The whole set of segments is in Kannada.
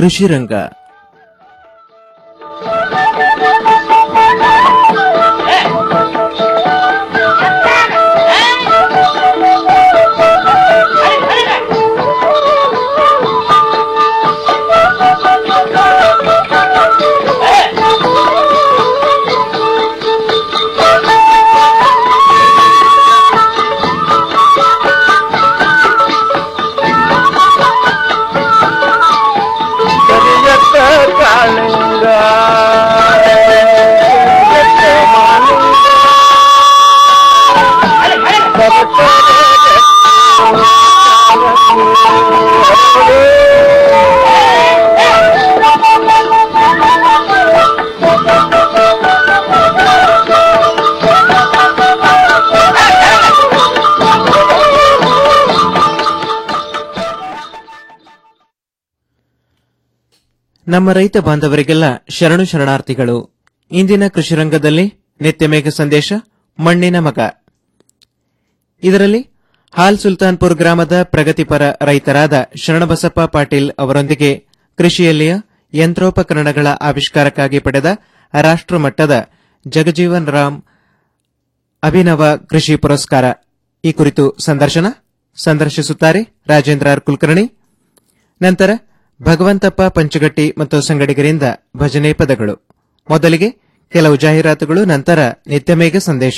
ಕೃಷಿ ರಂಗ ಕರಿಯತ್ತ ಕಾಳಿಂಗ ಕರಿಯತ್ತ ಮಾಲಿಂಗ ನಮ್ಮ ರೈತ ಬಾಂಧವರಿಗೆಲ್ಲ ಶರಣು ಶರಣಾರ್ಥಿಗಳು ಇಂದಿನ ಕೃಷಿ ರಂಗದಲ್ಲಿ ನಿತ್ಯ ಮೇಘ ಸಂದೇಶ ಮಣ್ಣಿನ ಮಗ ಇದರಲ್ಲಿ ಹಾಲ್ ಸುಲ್ತಾನ್ಪುರ್ ಗ್ರಾಮದ ಪ್ರಗತಿಪರ ರೈತರಾದ ಶರಣಬಸಪ್ಪ ಪಾಟೀಲ್ ಅವರೊಂದಿಗೆ ಕೃಷಿಯಲ್ಲಿಯ ಯಂತ್ರೋಪಕರಣಗಳ ಆವಿಷ್ಕಾರಕ್ಕಾಗಿ ಪಡೆದ ರಾಷ್ಟ್ರಮಟ್ಟದ ಜಗಜೀವನ್ ರಾಮ್ ಅಭಿನವ ಕೃಷಿ ಪುರಸ್ಕಾರ ಈ ಕುರಿತು ಸಂದರ್ಶನ ಸಂದರ್ಶಿಸುತ್ತಾರೆ ರಾಜೇಂದ್ರ ಆರ್ ಕುಲಕರ್ಣಿ ನಂತರ ಭಗವಂತಪ್ಪ ಪಂಚಗಟ್ಟಿ ಮತ್ತು ಸಂಗಡಿಗರಿಂದ ಭಜನೆ ಪದಗಳು ಮೊದಲಿಗೆ ಕೆಲವು ಜಾಹೀರಾತುಗಳು ನಂತರ ನಿತ್ಯಮೇಘ ಸಂದೇಶ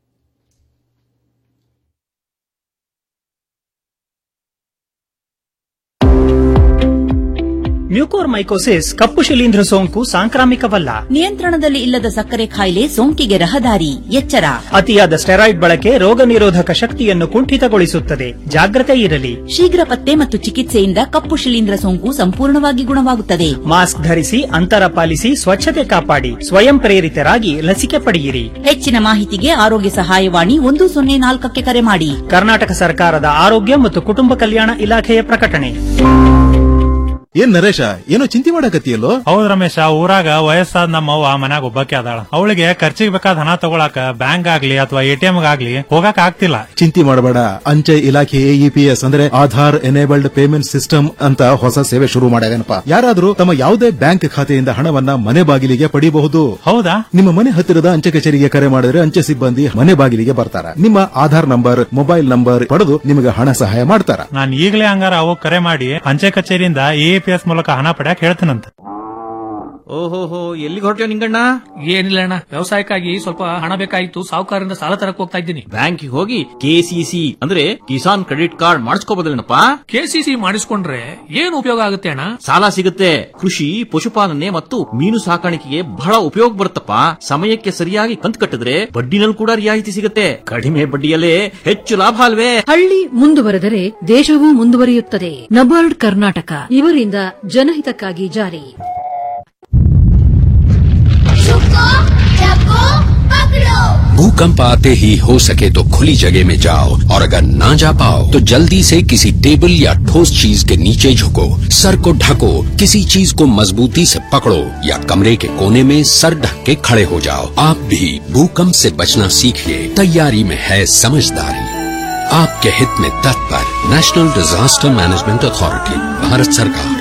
ಮ್ಯೂಕೋರ್ಮೈಕೋಸಿಸ್ ಕಪ್ಪು ಶಿಲೀಂಧ್ರ ಸೋಂಕು ಸಾಂಕ್ರಾಮಿಕವಲ್ಲ ನಿಯಂತ್ರಣದಲ್ಲಿ ಇಲ್ಲದ ಸಕ್ಕರೆ ಕಾಯಿಲೆ ಸೋಂಕಿಗೆ ರಹದಾರಿ ಎಚ್ಚರ ಅತಿಯಾದ ಸ್ಟೆರಾಯ್ಡ್ ಬಳಕೆ ರೋಗ ನಿರೋಧಕ ಶಕ್ತಿಯನ್ನು ಕುಂಠಿತಗೊಳಿಸುತ್ತದೆ ಜಾಗ್ರತೆ ಇರಲಿ ಶೀಘ್ರ ಪತ್ತೆ ಮತ್ತು ಚಿಕಿತ್ಸೆಯಿಂದ ಕಪ್ಪು ಶಿಲೀಂಧ್ರ ಸೋಂಕು ಸಂಪೂರ್ಣವಾಗಿ ಗುಣವಾಗುತ್ತದೆ ಮಾಸ್ಕ್ ಧರಿಸಿ ಅಂತರ ಪಾಲಿಸಿ ಸ್ವಚ್ಛತೆ ಕಾಪಾಡಿ ಸ್ವಯಂ ಪ್ರೇರಿತರಾಗಿ ಲಸಿಕೆ ಪಡೆಯಿರಿ ಹೆಚ್ಚಿನ ಮಾಹಿತಿಗೆ ಆರೋಗ್ಯ ಸಹಾಯವಾಣಿ ಒಂದು ಸೊನ್ನೆ ನಾಲ್ಕಕ್ಕೆ ಕರೆ ಮಾಡಿ ಕರ್ನಾಟಕ ಸರ್ಕಾರದ ಆರೋಗ್ಯ ಮತ್ತು ಕುಟುಂಬ ಕಲ್ಯಾಣ ಇಲಾಖೆಯ ಪ್ರಕಟಣೆ ಏನ್ ನರೇಶ ಏನೋ ಚಿಂತೆ ಮಾಡಕತ್ತಿಯಲ್ಲೋ ಹೌದ್ ರಮೇಶ ಊರಾಗ ವಯಸ್ಸಾದ ನಮ್ಮವ್ವ ಮನ್ಯಾಗ ಒಬ್ಬಾಕಿ ಅದಾಳ ಅವಳಿಗೆ ಖರ್ಚಿಗೆ ಬೇಕಾದ ಹಣ ತಗೊಳಕ ಬ್ಯಾಂಕ್ ಆಗ್ಲಿ ಅಥವಾ ಎಟಿಎಂ ಆಗ್ಲಿ ಹೋಗಕ್ ಆಗ್ತಿಲ್ಲ ಚಿಂತೆ ಮಾಡಬೇಡ ಅಂಚೆ ಇಲಾಖೆ ಎಇಪಿಎಸ್ ಅಂದ್ರೆ ಆಧಾರ್ ಎನೇಬಲ್ಡ್ ಪೇಮೆಂಟ್ ಸಿಸ್ಟಮ್ ಅಂತ ಹೊಸ ಸೇವೆ ಶುರು ಮಾಡ್ಯಾಗನಪ್ಪ ಯಾರಾದ್ರೂ ತಮ್ಮ ಯಾವುದೇ ಬ್ಯಾಂಕ್ ಖಾತೆಯಿಂದ ಹಣವನ್ನ ಮನೆ ಬಾಗಿಲಿಗೆ ಪಡೆಯಬಹುದು ಹೌದಾ ನಿಮ್ಮ ಮನೆ ಹತ್ತಿರದ ಅಂಚೆ ಕಚೇರಿಗೆ ಕರೆ ಮಾಡಿದ್ರೆ ಅಂಚೆ ಸಿಬ್ಬಂದಿ ಮನೆ ಬಾಗಿಲಿಗೆ ಬರ್ತಾರ ನಿಮ್ಮ ಆಧಾರ್ ನಂಬರ್ ಮೊಬೈಲ್ ನಂಬರ್ ಪಡೆದು ನಿಮಗೆ ಹಣ ಸಹಾಯ ಮಾಡ್ತಾರ ನಾನ್ ಈಗಲೇ ಹಂಗಾರ ಅವಾಗ ಕರೆ ಮಾಡಿ ಅಂಚೆ ಕಚೇರಿಯಿಂದ ಎಎಪಿಎಸ್ ಮೂಲಕ ಹಣ ಪಡ್ಯಾಕ್ ಹೇಳ್ತೀನಂತ ಓಹೋಹೋ ಎಲ್ಲಿಗೆ ಹೊರಟ್ಯೋ ನಿಂಗಣ್ಣ ಏನಿಲ್ಲ ಅಣ್ಣ ವ್ಯವಸಾಯಕ್ಕಾಗಿ ಸ್ವಲ್ಪ ಹಣ ಬೇಕಾಗಿತ್ತು ಸಾಹುಕಾರರಿಂದ ಸಾಲ ತರಕ್ ಹೋಗ್ತಾ ಇದ್ದೀನಿ ಬ್ಯಾಂಕಿಗೆ ಹೋಗಿ ಕೆಸಿಸಿ ಅಂದ್ರೆ ಕಿಸಾನ್ ಕ್ರೆಡಿಟ್ ಕಾರ್ಡ್ ಮಾಡಿಸ್ಕೋಬೋದಲ್ಲೇನಪ್ಪ ಕೆಸಿಸಿ ಮಾಡಿಸ್ಕೊಂಡ್ರೆ ಏನ್ ಉಪಯೋಗ ಆಗುತ್ತೆ ಅಣ್ಣ ಸಾಲ ಸಿಗುತ್ತೆ ಕೃಷಿ ಪಶುಪಾಲನೆ ಮತ್ತು ಮೀನು ಸಾಕಾಣಿಕೆಗೆ ಬಹಳ ಉಪಯೋಗ ಬರುತ್ತಪ್ಪ ಸಮಯಕ್ಕೆ ಸರಿಯಾಗಿ ಕಂತು ಕಟ್ಟಿದ್ರೆ ಬಡ್ಡಿನಲ್ಲಿ ಕೂಡ ರಿಯಾಯಿತಿ ಸಿಗುತ್ತೆ ಕಡಿಮೆ ಬಡ್ಡಿಯಲ್ಲೇ ಹೆಚ್ಚು ಲಾಭ ಅಲ್ವೇ ಹಳ್ಳಿ ಮುಂದುವರೆದರೆ ದೇಶವೂ ಮುಂದುವರಿಯುತ್ತದೆ ನಬಾರ್ಡ್ ಕರ್ನಾಟಕ ಇವರಿಂದ ಜನಹಿತಕ್ಕಾಗಿ ಜಾರಿ भूकंप आते ही हो सके तो खुली जगह में जाओ और अगर ना जा पाओ तो जल्दी से किसी टेबल या ठोस चीज के नीचे झुको सर को ढको किसी चीज को मजबूती से पकड़ो या कमरे के कोने में सर ढक के खड़े हो जाओ आप भी भूकंप से बचना सीखिए तैयारी में है समझदारी आपके हित में तत्पर national disaster management authority Bharat सरकार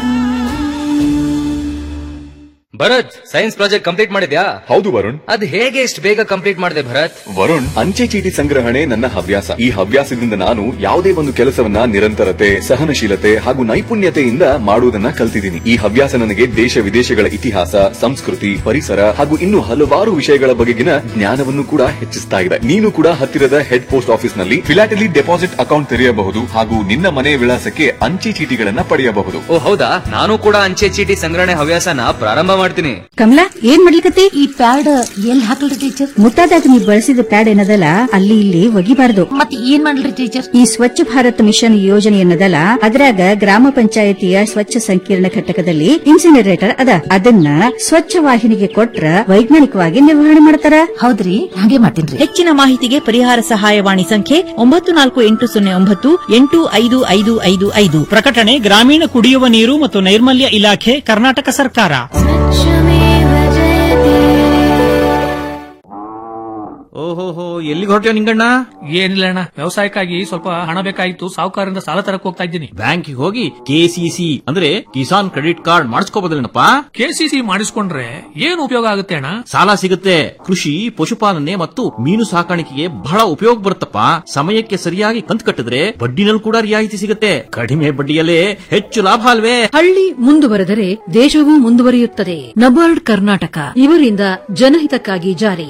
ಭರತ್ ಸೈನ್ಸ್ ಪ್ರಾಜೆಕ್ಟ್ ಕಂಪ್ಲೀಟ್ ಮಾಡಿದ್ಯಾ ಹೌದು ವರುಣ್ ಅದ್ ಹೇಗೆ ಇಷ್ಟು ಬೇಗ ಕಂಪ್ಲೀಟ್ ಮಾಡಿದೆ ಭರತ್ ವರುಣ್ ಅಂಚೆ ಚೀಟಿ ಸಂಗ್ರಹಣೆ ನನ್ನ ಹವ್ಯಾಸ ಈ ಹವ್ಯಾಸದಿಂದ ನಾನು ಯಾವುದೇ ಒಂದು ಕೆಲಸವನ್ನ ನಿರಂತರತೆ ಸಹನಶೀಲತೆ ಹಾಗೂ ನೈಪುಣ್ಯತೆಯಿಂದ ಮಾಡುವುದನ್ನ ಕಲ್ತಿದ್ದೀನಿ ಈ ಹವ್ಯಾಸ ನನಗೆ ದೇಶ ವಿದೇಶಗಳ ಇತಿಹಾಸ ಸಂಸ್ಕೃತಿ ಪರಿಸರ ಹಾಗೂ ಇನ್ನು ಹಲವಾರು ವಿಷಯಗಳ ಬಗೆಗಿನ ಜ್ಞಾನವನ್ನು ಕೂಡ ಹೆಚ್ಚಿಸ್ತಾ ಇದೆ ನೀನು ಕೂಡ ಹತ್ತಿರದ ಹೆಡ್ ಪೋಸ್ಟ್ ಆಫೀಸ್ ನಲ್ಲಿ ಫಿಲಾಟಲಿ ಡೆಪಾಸಿಟ್ ಅಕೌಂಟ್ ತೆರೆಯಬಹುದು ಹಾಗೂ ನಿನ್ನ ಮನೆ ವಿಳಾಸಕ್ಕೆ ಅಂಚೆ ಚೀಟಿಗಳನ್ನ ಪಡೆಯಬಹುದು ಓ ಹೌದಾ ನಾನು ಕೂಡ ಅಂಚೆ ಚೀಟಿ ಸಂಗ್ರಹಣೆ ಹವ್ಯಾಸನ ಪ್ರಾರಂಭ ಮಾಡ್ತೀನಿ ಕಮಲಾ ಏನ್ ಮಾಡ್ಲಿಕತ್ತಿ ಈ ಪ್ಯಾಡ್ ಎಲ್ಲಿ ಹಾಕಲ್ರಿ ಟೀಚರ್ ಮುಟ್ಟಾದಾಗ ನೀವು ಬಳಸಿದ ಪ್ಯಾಡ್ ಏನದಲ್ಲ ಅಲ್ಲಿ ಇಲ್ಲಿ ಒಗಿಬಾರ್ದು ಮತ್ತೆ ಏನ್ ಮಾಡ್ಲಿ ಟೀಚರ್ ಈ ಸ್ವಚ್ಛ ಭಾರತ್ ಮಿಷನ್ ಯೋಜನೆ ಏನದಲ್ಲ ಅದ್ರಾಗ ಗ್ರಾಮ ಪಂಚಾಯತಿಯ ಸ್ವಚ್ಛ ಸಂಕೀರ್ಣ ಘಟಕದಲ್ಲಿ ಇನ್ಸಿನರೇಟರ್ ಅದ ಅದನ್ನ ಸ್ವಚ್ಛ ವಾಹಿನಿಗೆ ಕೊಟ್ರ ವೈಜ್ಞಾನಿಕವಾಗಿ ನಿರ್ವಹಣೆ ಮಾಡ್ತಾರ ಹೌದ್ರಿ ಹಾಗೆ ಮಾಡ್ತೀನಿ ಹೆಚ್ಚಿನ ಮಾಹಿತಿಗೆ ಪರಿಹಾರ ಸಹಾಯವಾಣಿ ಸಂಖ್ಯೆ ಒಂಬತ್ತು ನಾಲ್ಕು ಎಂಟು ಸೊನ್ನೆ ಒಂಬತ್ತು ಎಂಟು ಐದು ಐದು ಐದು ಐದು ಪ್ರಕಟಣೆ ಗ್ರಾಮೀಣ ಕುಡಿಯುವ ನೀರು ಮತ್ತು ನೈರ್ಮಲ್ಯ ಇಲಾಖೆ ಕರ್ನಾಟಕ ಸರ್ಕಾರ ಓಹೋಹೋ ಎಲ್ಲಿಗೆ ಹೊರಟ್ಯೋ ನಿಂಗಣ್ಣ ಏನಿಲ್ಲ ಅಣ್ಣ ವ್ಯವಸಾಯಕ್ಕಾಗಿ ಸ್ವಲ್ಪ ಹಣ ಬೇಕಾಗಿತ್ತು ಸಾಹುಕಾರರಿಂದ ಸಾಲ ತರಕ್ ಹೋಗ್ತಾ ಇದ್ದೀನಿ ಬ್ಯಾಂಕಿಗೆ ಹೋಗಿ ಕೆಸಿಸಿ ಅಂದ್ರೆ ಕಿಸಾನ್ ಕ್ರೆಡಿಟ್ ಕಾರ್ಡ್ ಮಾಡಿಸ್ಕೋಬೋದಲ್ಲೇನಪ್ಪ ಕೆಸಿಸಿ ಮಾಡಿಸ್ಕೊಂಡ್ರೆ ಏನು ಉಪಯೋಗ ಆಗುತ್ತೆ ಅಣ್ಣ ಸಾಲ ಸಿಗುತ್ತೆ ಕೃಷಿ ಪಶುಪಾಲನೆ ಮತ್ತು ಮೀನು ಸಾಕಾಣಿಕೆಗೆ ಬಹಳ ಉಪಯೋಗ ಬರುತ್ತಪ್ಪ ಸಮಯಕ್ಕೆ ಸರಿಯಾಗಿ ಕಂತು ಕಟ್ಟಿದ್ರೆ ಬಡ್ಡಿನಲ್ಲಿ ಕೂಡ ರಿಯಾಯಿತಿ ಸಿಗುತ್ತೆ ಕಡಿಮೆ ಬಡ್ಡಿಯಲ್ಲೇ ಹೆಚ್ಚು ಲಾಭ ಅಲ್ವೇ ಹಳ್ಳಿ ಮುಂದುವರೆದರೆ ದೇಶವೂ ಮುಂದುವರಿಯುತ್ತದೆ ನಬಾರ್ಡ್ ಕರ್ನಾಟಕ ಇವರಿಂದ ಜನಹಿತಕ್ಕಾಗಿ ಜಾರಿ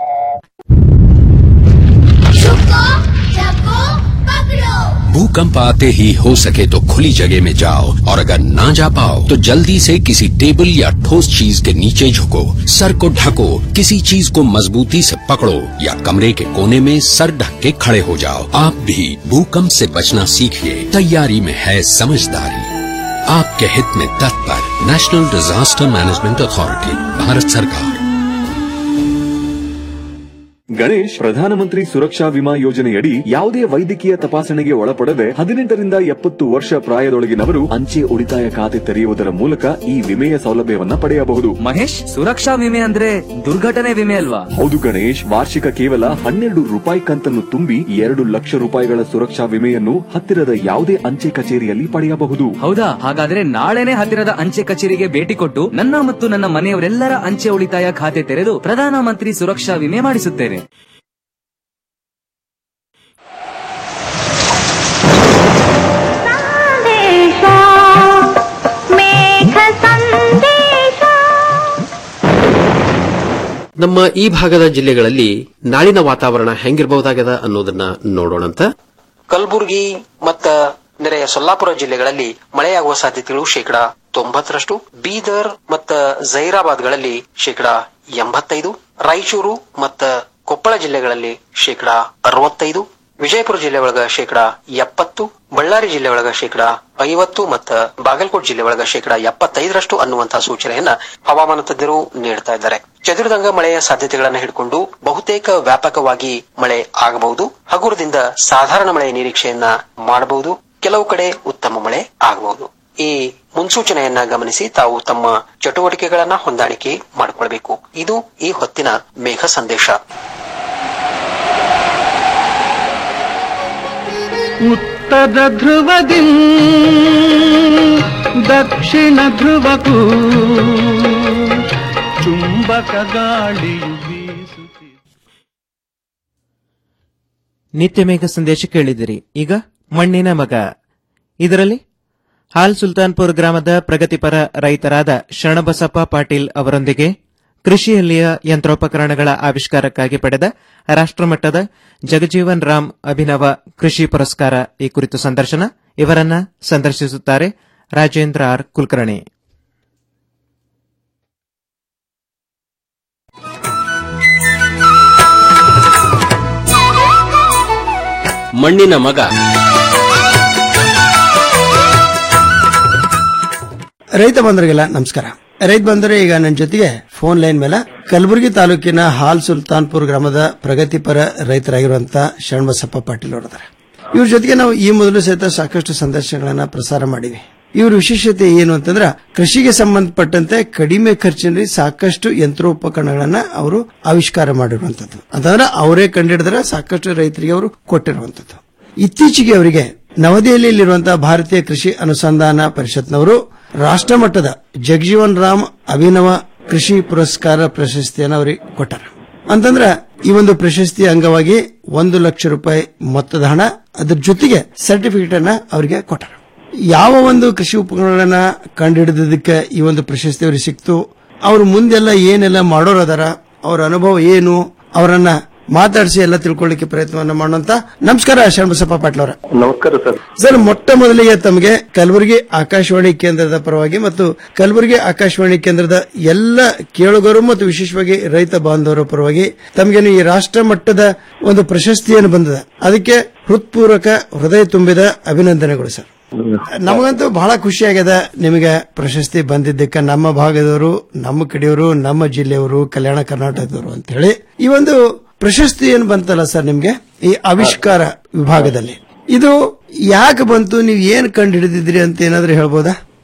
भूकंप आते ही हो सके तो खुली जगह में जाओ और अगर ना जा पाओ तो जल्दी से किसी टेबल या ठोस चीज के नीचे झुको सर को ढको किसी चीज को मजबूती से पकड़ो या कमरे के कोने में सर ढक के खड़े हो जाओ आप भी भूकंप से बचना सीखिए तैयारी में है समझदारी आपके हित में तत्पर national disaster management authority Bharat सरकार ಗಣೇಶ್ ಪ್ರಧಾನಮಂತ್ರಿ ಸುರಕ್ಷಾ ವಿಮಾ ಯೋಜನೆಯಡಿ ಯಾವುದೇ ವೈದ್ಯಕೀಯ ತಪಾಸಣೆಗೆ ಒಳಪಡದೆ ಹದಿನೆಂಟರಿಂದ ಎಪ್ಪತ್ತು ವರ್ಷ ಪ್ರಾಯದೊಳಗಿನವರು ಅಂಚೆ ಉಳಿತಾಯ ಖಾತೆ ತೆರೆಯುವುದರ ಮೂಲಕ ಈ ವಿಮೆಯ ಸೌಲಭ್ಯವನ್ನ ಪಡೆಯಬಹುದು ಮಹೇಶ್ ಸುರಕ್ಷಾ ವಿಮೆ ಅಂದ್ರೆ ದುರ್ಘಟನೆ ವಿಮೆ ಅಲ್ವಾ ಹೌದು ಗಣೇಶ್ ವಾರ್ಷಿಕ ಕೇವಲ ಹನ್ನೆರಡು ರೂಪಾಯಿ ಕಂತನ್ನು ತುಂಬಿ ಎರಡು ಲಕ್ಷ ರೂಪಾಯಿಗಳ ಸುರಕ್ಷಾ ವಿಮೆಯನ್ನು ಹತ್ತಿರದ ಯಾವುದೇ ಅಂಚೆ ಕಚೇರಿಯಲ್ಲಿ ಪಡೆಯಬಹುದು ಹೌದಾ ಹಾಗಾದ್ರೆ ನಾಳೆನೆ ಹತ್ತಿರದ ಅಂಚೆ ಕಚೇರಿಗೆ ಭೇಟಿ ಕೊಟ್ಟು ನನ್ನ ಮತ್ತು ನನ್ನ ಮನೆಯವರೆಲ್ಲರ ಅಂಚೆ ಉಳಿತಾಯ ಖಾತೆ ತೆರೆದು ಪ್ರಧಾನಮಂತ್ರಿ ಸುರಕ್ಷಾ ವಿಮೆ ಮಾಡಿಸುತ್ತೇನೆ ನಮ್ಮ ಈ ಭಾಗದ ಜಿಲ್ಲೆಗಳಲ್ಲಿ ನಾಳಿನ ವಾತಾವರಣ ಹೆಂಗಿರಬಹುದಾಗದ ಅನ್ನೋದನ್ನ ನೋಡೋಣಂತ ಕಲಬುರಗಿ ಮತ್ತ ನೆರೆಯ ಸೊಲ್ಲಾಪುರ ಜಿಲ್ಲೆಗಳಲ್ಲಿ ಮಳೆಯಾಗುವ ಸಾಧ್ಯತೆಗಳು ಶೇಕಡ ತೊಂಬತ್ತರಷ್ಟು ಬೀದರ್ ಮತ್ತ ಜೈರಾಬಾದ್ಗಳಲ್ಲಿ ಶೇಕಡ ಎಂಬತ್ತೈದು ರಾಯಚೂರು ಮತ್ತ ಕೊಪ್ಪಳ ಜಿಲ್ಲೆಗಳಲ್ಲಿ ಶೇಕಡ ಅರವತ್ತೈದು ವಿಜಯಪುರ ಜಿಲ್ಲೆ ಒಳಗ ಶೇಕಡ ಎಪ್ಪತ್ತು ಬಳ್ಳಾರಿ ಜಿಲ್ಲೆ ಒಳಗ ಶೇಕಡ ಐವತ್ತು ಮತ್ತ ಬಾಗಲಕೋಟೆ ಜಿಲ್ಲೆ ಒಳಗ ಶೇಕಡ ಎಪ್ಪತ್ತೈದರಷ್ಟು ಅನ್ನುವಂತಹ ಸೂಚನೆಯನ್ನ ಹವಾಮಾನ ತಜ್ಞರು ನೀಡ್ತಾ ಇದ್ದಾರೆ ಚದುರಿದಂಗ ಮಳೆಯ ಸಾಧ್ಯತೆಗಳನ್ನ ಹಿಡ್ಕೊಂಡು ಬಹುತೇಕ ವ್ಯಾಪಕವಾಗಿ ಮಳೆ ಆಗಬಹುದು ಹಗುರದಿಂದ ಸಾಧಾರಣ ಮಳೆಯ ನಿರೀಕ್ಷೆಯನ್ನ ಮಾಡಬಹುದು ಕೆಲವು ಕಡೆ ಉತ್ತಮ ಮಳೆ ಆಗಬಹುದು ಈ ಮುನ್ಸೂಚನೆಯನ್ನ ಗಮನಿಸಿ ತಾವು ತಮ್ಮ ಚಟುವಟಿಕೆಗಳನ್ನ ಹೊಂದಾಣಿಕೆ ಮಾಡಿಕೊಳ್ಬೇಕು ಇದು ಈ ಹೊತ್ತಿನ ಮೇಘ ಸಂದೇಶ ಉತ್ತರ ಧ್ರುವದಿ ದಕ್ಷಿಣ ಧ್ರುವಕ್ಕೂ ಚುಂಬಕ ಗಾಳಿಯು ಬೀಸುತ್ತಿದೆ ನಿತ್ಯ ಮೇಘ ಸಂದೇಶ ಕೇಳಿದಿರಿ ಈಗ ಮಣ್ಣಿನ ಮಗ ಇದರಲ್ಲಿ ಹಾಲ್ ಸುಲ್ತಾನ್ಪುರ್ ಗ್ರಾಮದ ಪ್ರಗತಿಪರ ರೈತರಾದ ಶರಣಬಸಪ್ಪ ಪಾಟೀಲ್ ಅವರೊಂದಿಗೆ ಕೃಷಿಯಲ್ಲಿಯ ಯಂತ್ರೋಪಕರಣಗಳ ಆವಿಷ್ಕಾರಕ್ಕಾಗಿ ಪಡೆದ ರಾಷ್ಟ್ರಮಟ್ಟದ ಜಗಜೀವನ್ ರಾಮ್ ಅಭಿನವ ಕೃಷಿ ಪುರಸ್ಕಾರ ಈ ಕುರಿತು ಸಂದರ್ಶನ ಇವರನ್ನ ಸಂದರ್ಶಿಸುತ್ತಾರೆ ರಾಜೇಂದ್ರ ಆರ್ ಕುಲಕರ್ಣಿ ಮಣ್ಣಿನ ಮಗ ರೈತ ಬಂಧುಗಳಿಗೆಲ್ಲ ನಮಸ್ಕಾರ ರೈತ ಬಂಧುರು ಈಗ ನನ್ನ ಜೊತೆಗೆ ಫೋನ್ ಲೈನ್ ಮೇಲೆ ಕಲಬುರಗಿ ತಾಲೂಕಿನ ಹಾಲ್ ಸುಲ್ತಾನ್ಪುರ್ ಗ್ರಾಮದ ಪ್ರಗತಿಪರ ರೈತರಾಗಿರುವಂತಹ ಶರಣಬಸಪ್ಪ ಪಾಟೀಲ್ ಅವರಿದ್ದಾರೆ ಇವ್ರ ಜೊತೆಗೆ ನಾವು ಈ ಮೊದಲು ಸಹಿತ ಸಾಕಷ್ಟು ಸಂದರ್ಶನಗಳನ್ನ ಪ್ರಸಾರ ಮಾಡಿವಿ ಇವ್ರ ವಿಶೇಷತೆ ಏನು ಅಂತಂದ್ರ ಕೃಷಿಗೆ ಸಂಬಂಧಪಟ್ಟಂತೆ ಕಡಿಮೆ ಖರ್ಚಿನಲ್ಲಿ ಸಾಕಷ್ಟು ಯಂತ್ರೋಪಕರಣಗಳನ್ನ ಅವರು ಆವಿಷ್ಕಾರ ಮಾಡಿರುವಂತದ್ದು ಅಂತಂದ್ರೆ ಅವರೇ ಕಂಡಿಡಿದ್ರೆ ಸಾಕಷ್ಟು ರೈತರಿಗೆ ಅವರು ಕೊಟ್ಟಿರುವಂತದ್ದು ಇತ್ತೀಚೆಗೆ ಅವರಿಗೆ ನವದೆಹಲಿಯಲ್ಲಿರುವಂತಹ ಭಾರತೀಯ ಕೃಷಿ ಅನುಸಂಧಾನ ಪರಿಷತ್ನವರು ರಾಷ್ಟ್ರಮಟ್ಟದ ಜಗಜೀವನ್ ರಾಮ್ ಅಭಿನವ ಕೃಷಿ ಪುರಸ್ಕಾರ ಪ್ರಶಸ್ತಿಯನ್ನು ಅವರಿಗೆ ಕೊಟ್ಟಾರ ಅಂತಂದ್ರ ಈ ಒಂದು ಪ್ರಶಸ್ತಿಯ ಅಂಗವಾಗಿ ಒಂದು ಲಕ್ಷ ರೂಪಾಯಿ ಮೊತ್ತದ ಹಣ ಅದ್ರ ಜೊತೆಗೆ ಸರ್ಟಿಫಿಕೇಟ್ ಅನ್ನ ಅವರಿಗೆ ಕೊಟ್ಟಾರ ಯಾವ ಒಂದು ಕೃಷಿ ಉಪಕರಣಗಳನ್ನ ಕಂಡುಹಿಡಿದಕ್ಕೆ ಈ ಒಂದು ಪ್ರಶಸ್ತಿ ಅವರಿಗೆ ಸಿಕ್ತು ಅವರು ಮುಂದೆಲ್ಲ ಏನೆಲ್ಲ ಮಾಡೋರು ಅದಾರ ಅವರ ಅನುಭವ ಏನು ಅವರನ್ನ ಮಾತಾಡಿಸಿ ಎಲ್ಲ ತಿಳ್ಕೊಳ್ಳಿಕ್ಕೆ ಪ್ರಯತ್ನವನ್ನ ಮಾಡೋಂತ ನಮಸ್ಕಾರ ಶರಣಬಸಪ್ಪ ಪಾಟೀಲ್ ಅವರ ನಮಸ್ಕಾರ ಸರ್ ಸರ್ ಮೊಟ್ಟ ಮೊದಲಿಗೆ ತಮಗೆ ಕಲಬುರಗಿ ಆಕಾಶವಾಣಿ ಕೇಂದ್ರದ ಪರವಾಗಿ ಮತ್ತು ಕಲಬುರಗಿ ಆಕಾಶವಾಣಿ ಕೇಂದ್ರದ ಎಲ್ಲ ಕೇಳುಗರು ಮತ್ತು ವಿಶೇಷವಾಗಿ ರೈತ ಬಾಂಧವರ ಪರವಾಗಿ ತಮಗೇನು ಈ ರಾಷ್ಟ್ರ ಮಟ್ಟದ ಒಂದು ಪ್ರಶಸ್ತಿಯನ್ನು ಬಂದಿದೆ ಅದಕ್ಕೆ ಹೃತ್ಪೂರ್ವಕ ಹೃದಯ ತುಂಬಿದ ಅಭಿನಂದನೆಗಳು ಸರ್ ನಮಗಂತೂ ಬಹಳ ಖುಷಿ ಆಗ್ಯದ ನಿಮಗೆ ಪ್ರಶಸ್ತಿ ಬಂದಿದ್ದಕ್ಕೆ ನಮ್ಮ ಭಾಗದವರು ನಮ್ಮ ಕಡೆಯವರು ನಮ್ಮ ಜಿಲ್ಲೆಯವರು ಕಲ್ಯಾಣ ಕರ್ನಾಟಕದವರು ಅಂತ ಹೇಳಿ ಈ ಒಂದು ಪ್ರಶಸ್ತಿ ಏನು ಬಂತಲ್ಲ ಸರ್ ನಿಮ್ಗೆ ಈ ಆವಿಷ್ಕಾರ ವಿಭಾಗದಲ್ಲಿ ಇದು ಯಾಕೆ ಬಂತು ನೀವು ಏನ್ ಕಂಡು ಹಿಡಿದಿದ್ರಿ ಅಂತ ಏನಾದ್ರೂ ಹೇಳ್ಬೋದಾ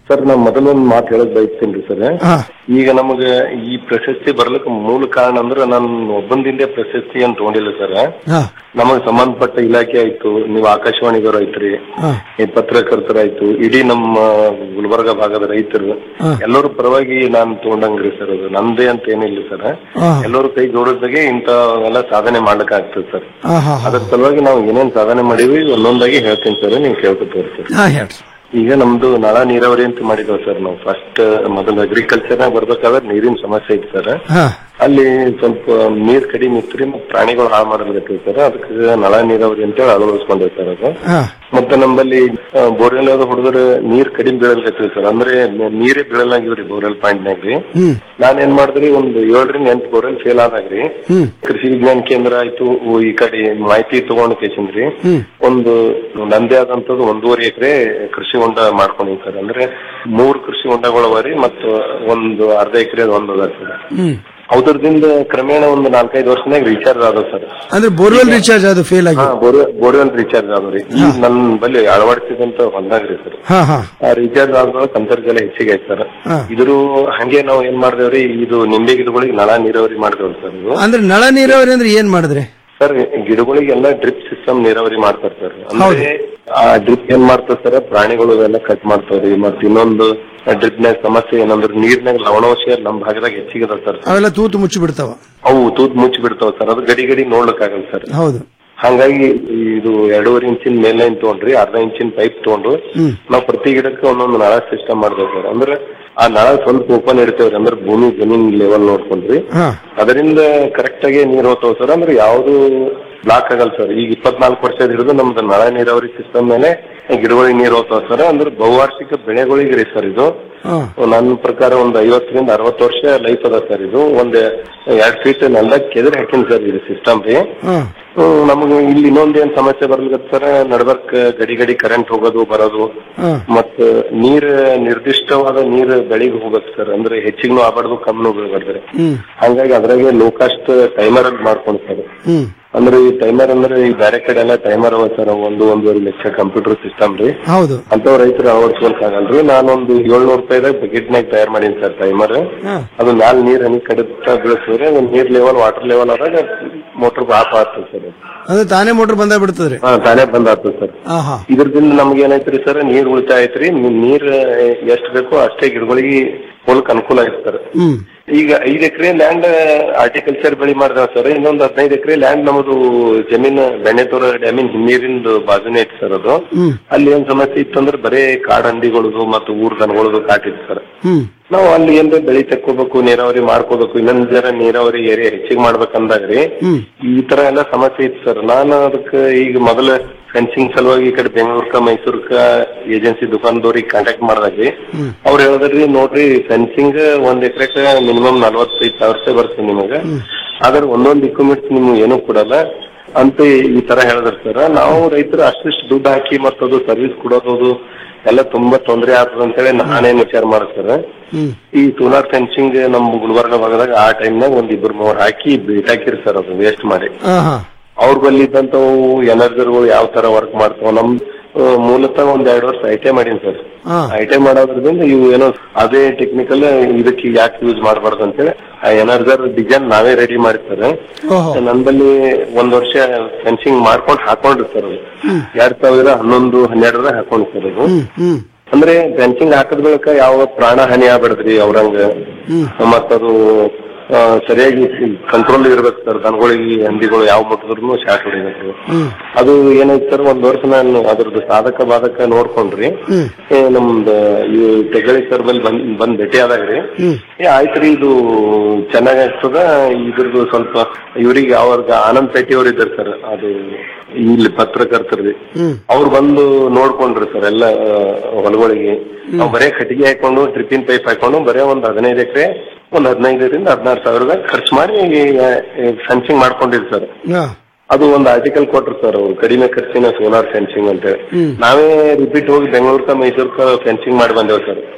ಸರ್ ನಾ ಮೊದಲೊಂದು ಮಾತು ಹೇಳಕ್ ಬಯಸ್ತೀನಿ ಸರ್ ಈಗ ನಮಗ ಈ ಪ್ರಶಸ್ತಿ ಬರ್ಲಿಕ್ಕೆ ಮೂಲ ಕಾರಣ ಅಂದ್ರೆ ನಾನು ಒಬ್ಬಂದಿಂದೇ ಪ್ರಶಸ್ತಿ ಅಂತ ತಗೊಂಡಿಲ್ಲ ಸರ್ ನಮಗ್ ಸಂಬಂಧಪಟ್ಟ ಇಲಾಖೆ ಆಯ್ತು ನೀವು ಆಕಾಶವಾಣಿದವ್ರು ಐತ್ರಿ ಈ ಪತ್ರಕರ್ತರಾಯ್ತು ಇಡೀ ನಮ್ಮ ಗುಲ್ಬರ್ಗ ಭಾಗದ ರೈತರು ಎಲ್ಲರ ಪರವಾಗಿ ನಾನು ತಗೊಂಡಂಗ್ರಿ ಸರ್ ಅದು ನಂದೇ ಅಂತ ಏನಿಲ್ಲ ಸರ್ ಎಲ್ಲರೂ ಕೈ ಜೋಡಿದಾಗೆ ಇಂತ ಎಲ್ಲ ಸಾಧನೆ ಮಾಡ್ಲಿಕ್ಕೆ ಆಗ್ತದೆ ಸರ್ ಅದ್ರ ಸಲುವಾಗಿ ನಾವು ಏನೇನ್ ಸಾಧನೆ ಮಾಡೀವಿ ಒಂದೊಂದಾಗಿ ಹೇಳ್ತೀನಿ ಸರ್ ನೀವು ಕೇಳ್ಕೊತೀರಿ ಸರ್ ಹಾ ಹೇಳ್ರಿ ಈಗ ನಮ್ದು ನಳ ನೀರಾವರಿ ಅಂತ ಮಾಡಿದ್ವಿ ಸರ್ ನಾವು ಫಸ್ಟ್ ಮೊದಲು ಅಗ್ರಿಕಲ್ಚರ್ ನಾಗ ಬರ್ಬೇಕಾದ್ರೆ ನೀರಿನ ಸಮಸ್ಯೆ ಇತ್ತು ಸರ್ ಹಾ ಅಲ್ಲಿ ಸ್ವಲ್ಪ ನೀರ್ ಕಡಿಮೆ ಇತ್ತು ಮತ್ತೆ ಪ್ರಾಣಿಗಳು ಹಾಳು ಮಾಡಬೇಕು ಸರ್ ಅದಕ್ಕೆ ನಳ ನೀರಾವರಿ ಅಂತೇಳಿ ಅಳವಡಿಸ್ಕೊಂಡೇವೆ ಸರ್ ಅದು ಹಾ ಮತ್ತೆ ನಮ್ಮಲ್ಲಿ ಬೋರ್ವೆಲ್ ಹುಡುಗರು ನೀರ್ ಕಡಿಮೆ ಬೀಳಲ್ಕತ್ತೀವಿ ಸರ್ ಅಂದ್ರೆ ನ- ನೀರೇ ಬೀಳಲಾಗಿವ್ರಿ ಬೋರ್ವೆಲ್ ಪಾಯಿಂಟ್ನಾಗ್ರಿ ಹ್ಮ್ ನಾನ್ ಏನ್ ಮಾಡಿದ್ರಿ ಒಂದು ಏಳರಿಂದ ಎಂಟು ಬೋರ್ವೆಲ್ ಫೇಲ್ ಆದಾಗ್ರಿ ಹ್ಮ್ ಕೃಷಿ ವಿಜ್ಞಾನ ಕೇಂದ್ರ ಆಯ್ತು ಉ- ಈ ಕಡೆ ಮಾಹಿತಿ ತಗೊಂಡ್ ಕೇಸಿಂದ್ರಿ ಹ್ಮ್ ಒಂದು ನಂದೇ ಆದಂತದ್ದು ಒಂದೂವರೆ ಎಕರೆ ಕೃಷಿ ಹೊಂಡ ಮಾಡ್ಕೊಂಡಿವಿ ಸರ್ ಅಂದ್ರೆ ಮೂರು ಕೃಷಿ ಹೊಂಡಗಳು ಅವರಿ ಮತ್ತು ಒಂದು ಅರ್ಧ ಎಕರೆ ಒಂದು ಅದ ಸರ್ ಹ್ಮ್ ಅವ್ರದಿಂದ ಕ್ರಮೇಣ ಒಂದು ನಾಲ್ಕೈದು ವರ್ಷನಾಗ ರೀಚಾರ್ಜ್ ಆದವ್ ಸರ್ ಅಂದ್ರೆ ಬೋರ್ವೆಲ್ ರಿಚಾರ್ಜ್ ಅದು ಫೇಲ್ ಆಗಿ ಬೋರ್ವೆಲ್ ರೀಚಾರ್ಜ್ ಆದವ್ರಿ ಈಗ ನನ್ ಬಲ್ಲಿ ಅಳವಡಿಸಿದಂತ ಹೊಂದಾಗ್ರಿ ಸರ್ ಹಾ ಹಾ ಆ ರೀಚಾರ್ಜ್ ಆದ್ಮೇಲೆ ಅಂತರ್ಜಲ ಹೆಚ್ಚಿಗೆ ಆಯ್ತು ಸರ್ ಹಾ. ಇದ್ರ ಹಂಗೆ ನಾವು ಏನ್ ಮಾಡಿದೇವ್ರಿ ಇದು ನಿಂಬೆ ಗಿಡಗಳಿಗೆ ನಳ ನೀರಾವರಿ ಮಾಡಿದೇವ್ರಿ ಸರ್ ಇದು ಅಂದ್ರೆ ನಳ ನೀರಾವರಿ ಅಂದ್ರೆ ಏನ್ ಮಾಡಿದ್ರಿ ಸರ್ ಗಿಡಗಳಿಗೆಲ್ಲ ಡ್ರಿಪ್ ಸಿಸ್ಟಮ್ ನೀರಾವರಿ ಮಾಡ್ತಾರೆ ಸರ್ ಅಂದ್ರೆ ಆ ಡ್ರಿಪ್ ಏನ್ ಮಾಡ್ತಾರೆ ಸರ್ ಪ್ರಾಣಿಗಳು ಎಲ್ಲ ಕಟ್ ಮಾಡ್ತಾವ್ರಿ ಮತ್ ಇನ್ನೊಂದು ಡ್ರಿಪ್ ನಾಗ ಸಮಸ್ಯೆ ಏನಂದ್ರೆ ನೀರ್ನಾಗ ಲವಣಾಂಶ ನಮ್ ಭಾಗದಾಗ ಹೆಚ್ಚಿಗೆ ಅದ ಸರ್ ಅವೆಲ್ಲ ತೂತು ಮುಚ್ಚಿ ಬಿಡ್ತಾವ ಅವು ತೂತ್ ಮುಚ್ಚಿ ಬಿಡ್ತಾವ ಸರ್ ಅದು ಗಡಿ ಗಡಿ ನೋಡ್ಲಿಕ್ಕಾಗಲ್ಲ ಸರ್ ಹೌದು ಹಂಗಾಗಿ ಇದು ಎರಡೂವರೆ ಇಂಚಿನ ಮೇಲ್ಲೈನ್ ತಗೊಂಡ್ರಿ ಅರ್ಧ ಇಂಚಿನ ಪೈಪ್ ತಗೊಂಡು ಹ್ಮ್ ನಾವು ಪ್ರತಿ ಗಿಡಕ್ಕೆ ಒಂದೊಂದು ನಳ ಸಿಸ್ಟಮ್ ಮಾಡ್ದೇವ್ ಸರ್ ಅಂದ್ರೆ ಆ ನಳ ಸ್ವಲ್ಪ ಓಪನ್ ಇರ್ತೇವ್ರಿ ಅಂದ್ರೆ ಭೂಮಿ ಜಮೀನ್ ಲೆವೆಲ್ ನೋಡ್ಕೊಂಡ್ರಿ ಹಾ ಅದರಿಂದ ಕರೆಕ್ಟ್ ಆಗಿ ನೀರ್ ಹೋಗ್ತಾವ ಸರ್ ಅಂದ್ರೆ ಯಾವ್ದು ಬ್ಲಾಕ್ ಆಗಲ್ಲ ಸರ್ ಈಗ ಇಪ್ಪತ್ನಾಲ್ಕು ವರ್ಷದ ಹಿಡಿದು ನಮ್ದು ನಳ ನೀರಾವರಿ ಸಿಸ್ಟಮ್ ಮೇಲೆ ಗಿಡಗಳಿಗೆ ನೀರ್ ಹೋಗ್ತಾವ ಸರ್ ಅಂದ್ರೆ ಬಹುವಾರ್ಷಿಕ ಬೆಳೆಗಳಿಗೆ ರೀ ಸರ್ ಇದು ಹಾ ನನ್ನ ಪ್ರಕಾರ ಒಂದು ಐವತ್ತರಿಂದ ಅರವತ್ತು ವರ್ಷ ಲೈಫ್ ಅದ ಸರ್ ಇದು ಒಂದ್ ಎರಡ್ ಫೀಟ್ ನೆಲದಾಗ ಕೆದರಿ ಹಾಕಿನ್ ಸರ್ ಇದು ಸಿಸ್ಟಮ್ ರೀ ಹಾ ಹ್ಮ್, ನಮಗೆ ಇಲ್ಲಿ ಇನ್ನೊಂದ್ ಏನ್ ಸಮಸ್ಯೆ ಬರ್ಲಿಕತ್ತ ಸರ್ ನಡ್ಬರ್ಕ್ ಗಡಿ ಗಡಿ ಕರೆಂಟ್ ಹೋಗೋದು ಬರೋದು ಹಾ ಮತ್ತ ನೀರ್ ನಿರ್ದಿಷ್ಟವಾದ ನೀರ್ ಬೆಳಿಗ್ಗೆ ಹೋಗತ್ ಸರ್ ಅಂದ್ರೆ ಹೆಚ್ಚಿಗೂ ಆಗಬಾರ್ದು ಕಮ್ಮಿನೂ ಬೀಳ್ಬಾರ್ದ್ರಿ ಹ್ಮ್ ಹಂಗಾಗಿ ಅದ್ರಾಗೆ ಲೋ ಕಾಸ್ಟ್ ಟೈಮರ್ ಅಂತ ಮಾಡ್ಕೊಂಡು ಸರ್ ಹ್ಮ್ ಅಂದ್ರೆ ಈ ಟೈಮರ್ ಅಂದ್ರೆ ಈ ಬೇರೆ ಕಡೆ ಎಲ್ಲ ಟೈಮರ್ ಅವ ಸರ್ ಒಂದು ಒಂದೂವರೆ ಲಕ್ಷ ಕಂಪ್ಯೂಟರ್ ಸಿಸ್ಟಮ್ ರೀ ಹೌದು ಅಂತವ್ ರೈತರು ಅಳವಡಿಸ್ಕೊಳಕಾಗಲ್ರಿ ನಾನೊಂದು ಏಳ್ನೂರು ರೂಪಾಯಿದಾಗ ಬಕೆಟ್ ನಾಗ ತಯಾರು ಮಾಡೀನಿ ಸರ್ ಟೈಮರ್ ಹಾ ಅದು ಮ್ಯಾಲ ನೀರ್ ಹನಿ ಕಡಿತ ಬೀಳಿಸಿದ್ರೆ ಅದು ನೀರ್ ಲೆವೆಲ್ ವಾಟರ್ ಲೆವೆಲ್ ಆದಾಗ ಮೋಟರ್ ಆಫ್ ಆಗ್ತದೆ ಸರ್ ಅಂದ್ರೆ ತಾನೇ ಮೋಟರ್ ಬಂದ ಬಿಡ್ತದ್ರಿ ಹಾ ತಾನೇ ಬಂದ್ ಆಗ್ತದೆ ಸರ್ ಹಾ ಹಾ ಇದ್ರದಿಂದ ನಮ್ಗೆ ಏನೈತ್ರಿ ಸರ್ ನೀರ್ ಉಳಿತಾಯ ಐತ್ರಿ ನಿ- ನೀರ್ ಎಷ್ಟ್ ಬೇಕೋ ಅಷ್ಟೇ ಗಿಡಗಳಿಗೆ ಹೊಲಕ್ ಅನುಕೂಲ ಐತಿ ಸರ್ ಹ್ಮ್ ಈಗ ಐದ್ ಎಕರೆ ಲ್ಯಾಂಡ್ ಆರ್ಟಿಕಲ್ಚರ್ ಬೆಳಿ ಮಾಡಿದ ಸರ್ ಇನ್ನೊಂದು ಹದಿನೈದು ಎಕರೆ ಲ್ಯಾಂಡ್ ನಮ್ಮದು ಜಮೀನ್ ಬೆಣ್ಣೆತೋರ ಡ್ಯಾಮಿನ್ ಹಿನ್ನೀರಿಂದು ಬಾಜುನೇ ಐತಿ ಸರ್ ಅದು ಹ್ಮ್ ಅಲ್ಲಿ ಏನ್ ಸಮಸ್ಯೆ ಇತ್ತಂದ್ರೆ ಬರೇ ಕಾಡಂದಿಗಳದು ಮತ್ತು ಊರ್ ದನಗಳದು ಕಾಟಿತ್ತು ಸರ್ ಹ್ಮ್ ನಾವು ಅಲ್ಲಿ ಏನ್ರ ಬೆಳಿ ತಕ್ಕೋಬೇಕು ನೀರಾವರಿ ಮಾಡ್ಕೋಬೇಕು ಇನ್ನೊಂದ್ ಜರ ನೀರಾವರಿ ಏರಿಯಾ ಹೆಚ್ಚಿಗೆ ಮಾಡ್ಬೇಕಂದಾಗ್ರಿ ಹ್ಮ್ ಈ ತರ ಎಲ್ಲ ಸಮಸ್ಯೆ ಇತ್ತು ಸರ್ ನಾನು ಅದಕ್ಕೆ ಈಗ ಮೊದಲ ಫೆನ್ಸಿಂಗ್ ಸಲುವಾಗಿ ಈ ಕಡೆ ಬೆಂಗಳೂರ್ಕ ಮೈಸೂರ್ಕ ಏಜೆನ್ಸಿ ದುಕಾನ್ದವ್ರಿಗೆ ಕಾಂಟ್ಯಾಕ್ಟ್ ಮಾಡಿದ್ರಿ ಹ್ಮ್ ಅವ್ರು ಹೇಳಿದ್ರಿ ನೋಡ್ರಿ ಫೆನ್ಸಿಂಗ್ ಒಂದ್ ಎಕರೆಕ ಮಿನಿಮಮ್ ನಲ್ವತ್ತೈದು ಸಾವಿರ ರೂಪಾಯಿ ಬರ್ತದೆ ನಿಮಗೆ ಆದ್ರೆ ಒಂದೊಂದು ಇಕ್ವಿಪ್ಮೆಂಟ್ಸ್ ನಿಮ್ಗೆ ಏನೂ ಕೊಡಲ್ಲ ಅಂತ ಈ ತರ ಹೇಳಿದ್ರು ಸರ್ ನಾವು ರೈತರು ಅಷ್ಟಿಷ್ಟು ದುಡ್ಡು ಹಾಕಿ ಮತ್ತದು ಸರ್ವಿಸ್ ಕೊಡೋದು ಎಲ್ಲ ತುಂಬಾ ತೊಂದರೆ ಆಗ್ತದೆ ಅಂತೇಳಿ ನಾನೇನ್ ವಿಚಾರ ಮಾಡಿದೆ ಸರ್ ಹ್ಮ್ ಈ ಸೋಲಾರ್ ಫೆನ್ಸಿಂಗ್ ನಮ್ ಗುಲ್ಬರ್ಗ ಭಾಗದಾಗ ಆ ಟೈಮ್ನಾಗ ಒಂದ್ ಇಬ್ಬರು ಮೂರ್ ಹಾಕಿ ಬೀಟ್ ಹಾಕಿರಿ ಸರ್ ಅದು ವೇಸ್ಟ್ ಮಾಡಿ ಹಾ ಹಾ ಅವ್ರ ಬಲ್ಲಿ ಇದ್ದಂತವು ಎನರ್ಜರ್ಗಳು ಯಾವ ತರ ವರ್ಕ್ ಮಾಡ್ತಾವ ನಮ್ ಆ, ಮೂಲತಃ ಒಂದ್ ಎರಡ್ ವರ್ಷ ಐ ಟಿ ಮಾಡೀನಿ ಸರ್ ಹಾ ಐ ಟಿ ಮಾಡೋದ್ರಿಂದ ಇವು ಏನೋ ಅದೇ ಟೆಕ್ನಿಕಲ್ ಇದಕ್ಕೆ ಯಾಕೆ ಯೂಸ್ ಮಾಡಬಾರ್ದು ಅಂತೇಳಿ ಆ ಎನರ್ಜರ್ ಡಿಸೈನ್ ನಾವೇ ರೆಡಿ ಮಾಡಿರ್ತಾರೆ ಓಹೋ ನನ್ ಬಲ್ಲಿ ಒಂದ್ ವರ್ಷ ಫೆನ್ಸಿಂಗ್ ಮಾಡ್ಕೊಂಡು ಹಾಕೊಂಡ್ರಿ ಸರ್ ಅದು ಹ್ಮ್ ಎರಡ್ ಸಾವಿರ ಹನ್ನೊಂದು ಹನ್ನೆರಡರ ಹಾಕೊಂಡ್ ಸರ್ ಅದು ಹ್ಮ್ ಹ್ಮ್ ಅಂದ್ರೆ ಫೆನ್ಸಿಂಗ್ ಹಾಕದ ಬಳಿಕ ಯಾವ ಪ್ರಾಣ ಹಾನಿ ಆಗ್ಬಿಡದ್ರಿ ಅವ್ರಂಗ ಹ್ಮ್ ಮತ್ತದು ಆ, ಸರಿಯಾಗಿ ಕಂಟ್ರೋಲ್ ಇರ್ಬೇಕು ಸರ್ ದನಗಳಿಗೆ ಹಂದಿಗಳು ಯಾವ ಮುಟ್ಟಿದ್ರು ಶಾಟ್ ಹೊಡಿಬೇಕು ಹ್ಮ್ ಅದು ಏನಾಯ್ತು ಸರ್ ಒಂದ್ ವರ್ಷ ನಾನು ಅದ್ರದ್ದು ಸಾಧಕ ಬಾಧಕ ನೋಡ್ಕೊಂಡ್ರಿ ಹ್ಮ್ ಏ, ನಮ್ದು ಈ ತೆಗಳಿ ಸರ್ ಬಲ್ಲಿ ಬಂದ್ ಬಂದ್ ಭೇಟಿ ಆದಾಗ್ರಿ ಹ್ಮ್ ಏ ಆಯ್ತ್ರಿ ಇದು ಚೆನ್ನಾಗಾಗ್ತದ ಇದ್ರದ್ದು ಸ್ವಲ್ಪ ಇವ್ರಿಗೆ ಅವ್ರಿಗೆ ಆನಂದ್ ಪೇಟಿ ಅವ್ರು ಇದ್ದಾರೆ ಸರ್ ಅದು ಇಲ್ಲಿ ಪತ್ರಕರ್ತರ್ರಿ ಹ್ಮ್ ಅವ್ರು ಬಂದು ನೋಡ್ಕೊಂಡ್ರಿ ಸರ್ ಎಲ್ಲ ಆ, ಹೊಲಗಳಿಗೆ ನಾವು ಬರೇ ಕಟ್ಟಿಗೆ ಹಾಕೊಂಡು ಡ್ರಿಪ್ಪಿನ್ ಪೈಪ್ ಹಾಕೊಂಡು ಬರೇ ಒಂದ್ ಹದಿನೈದು ಎಕರೆ ಒಂದ್ ಹದಿನೈದರಿಂದ ಹದಿನಾರು ಸಾವಿರದಾಗ ಖರ್ಚು ಮಾಡಿ ಫೆನ್ಸಿಂಗ್ ಮಾಡ್ಕೊಂಡಿರಿ ಸರ್ ಹಾ ಅದು ಒಂದು ಆರ್ಟಿಕಲ್ ಕೊಟ್ರು ಸರ್ ಅವ್ರು ಕಡಿಮೆ ಖರ್ಚಿನ ಸೋಲಾರ್ ಫೆನ್ಸಿಂಗ್ ಅಂತ ಹೇಳಿ ಹ್ಮ್ ನಾವೇ ರಿಪೀಟ್ ಹೋಗಿ ಬೆಂಗಳೂರ್ಕ ಮೈಸೂರ್ಕ ಫೆನ್ಸಿಂಗ್ ಮಾಡಿ ಬಂದೇವ್ ಸರ್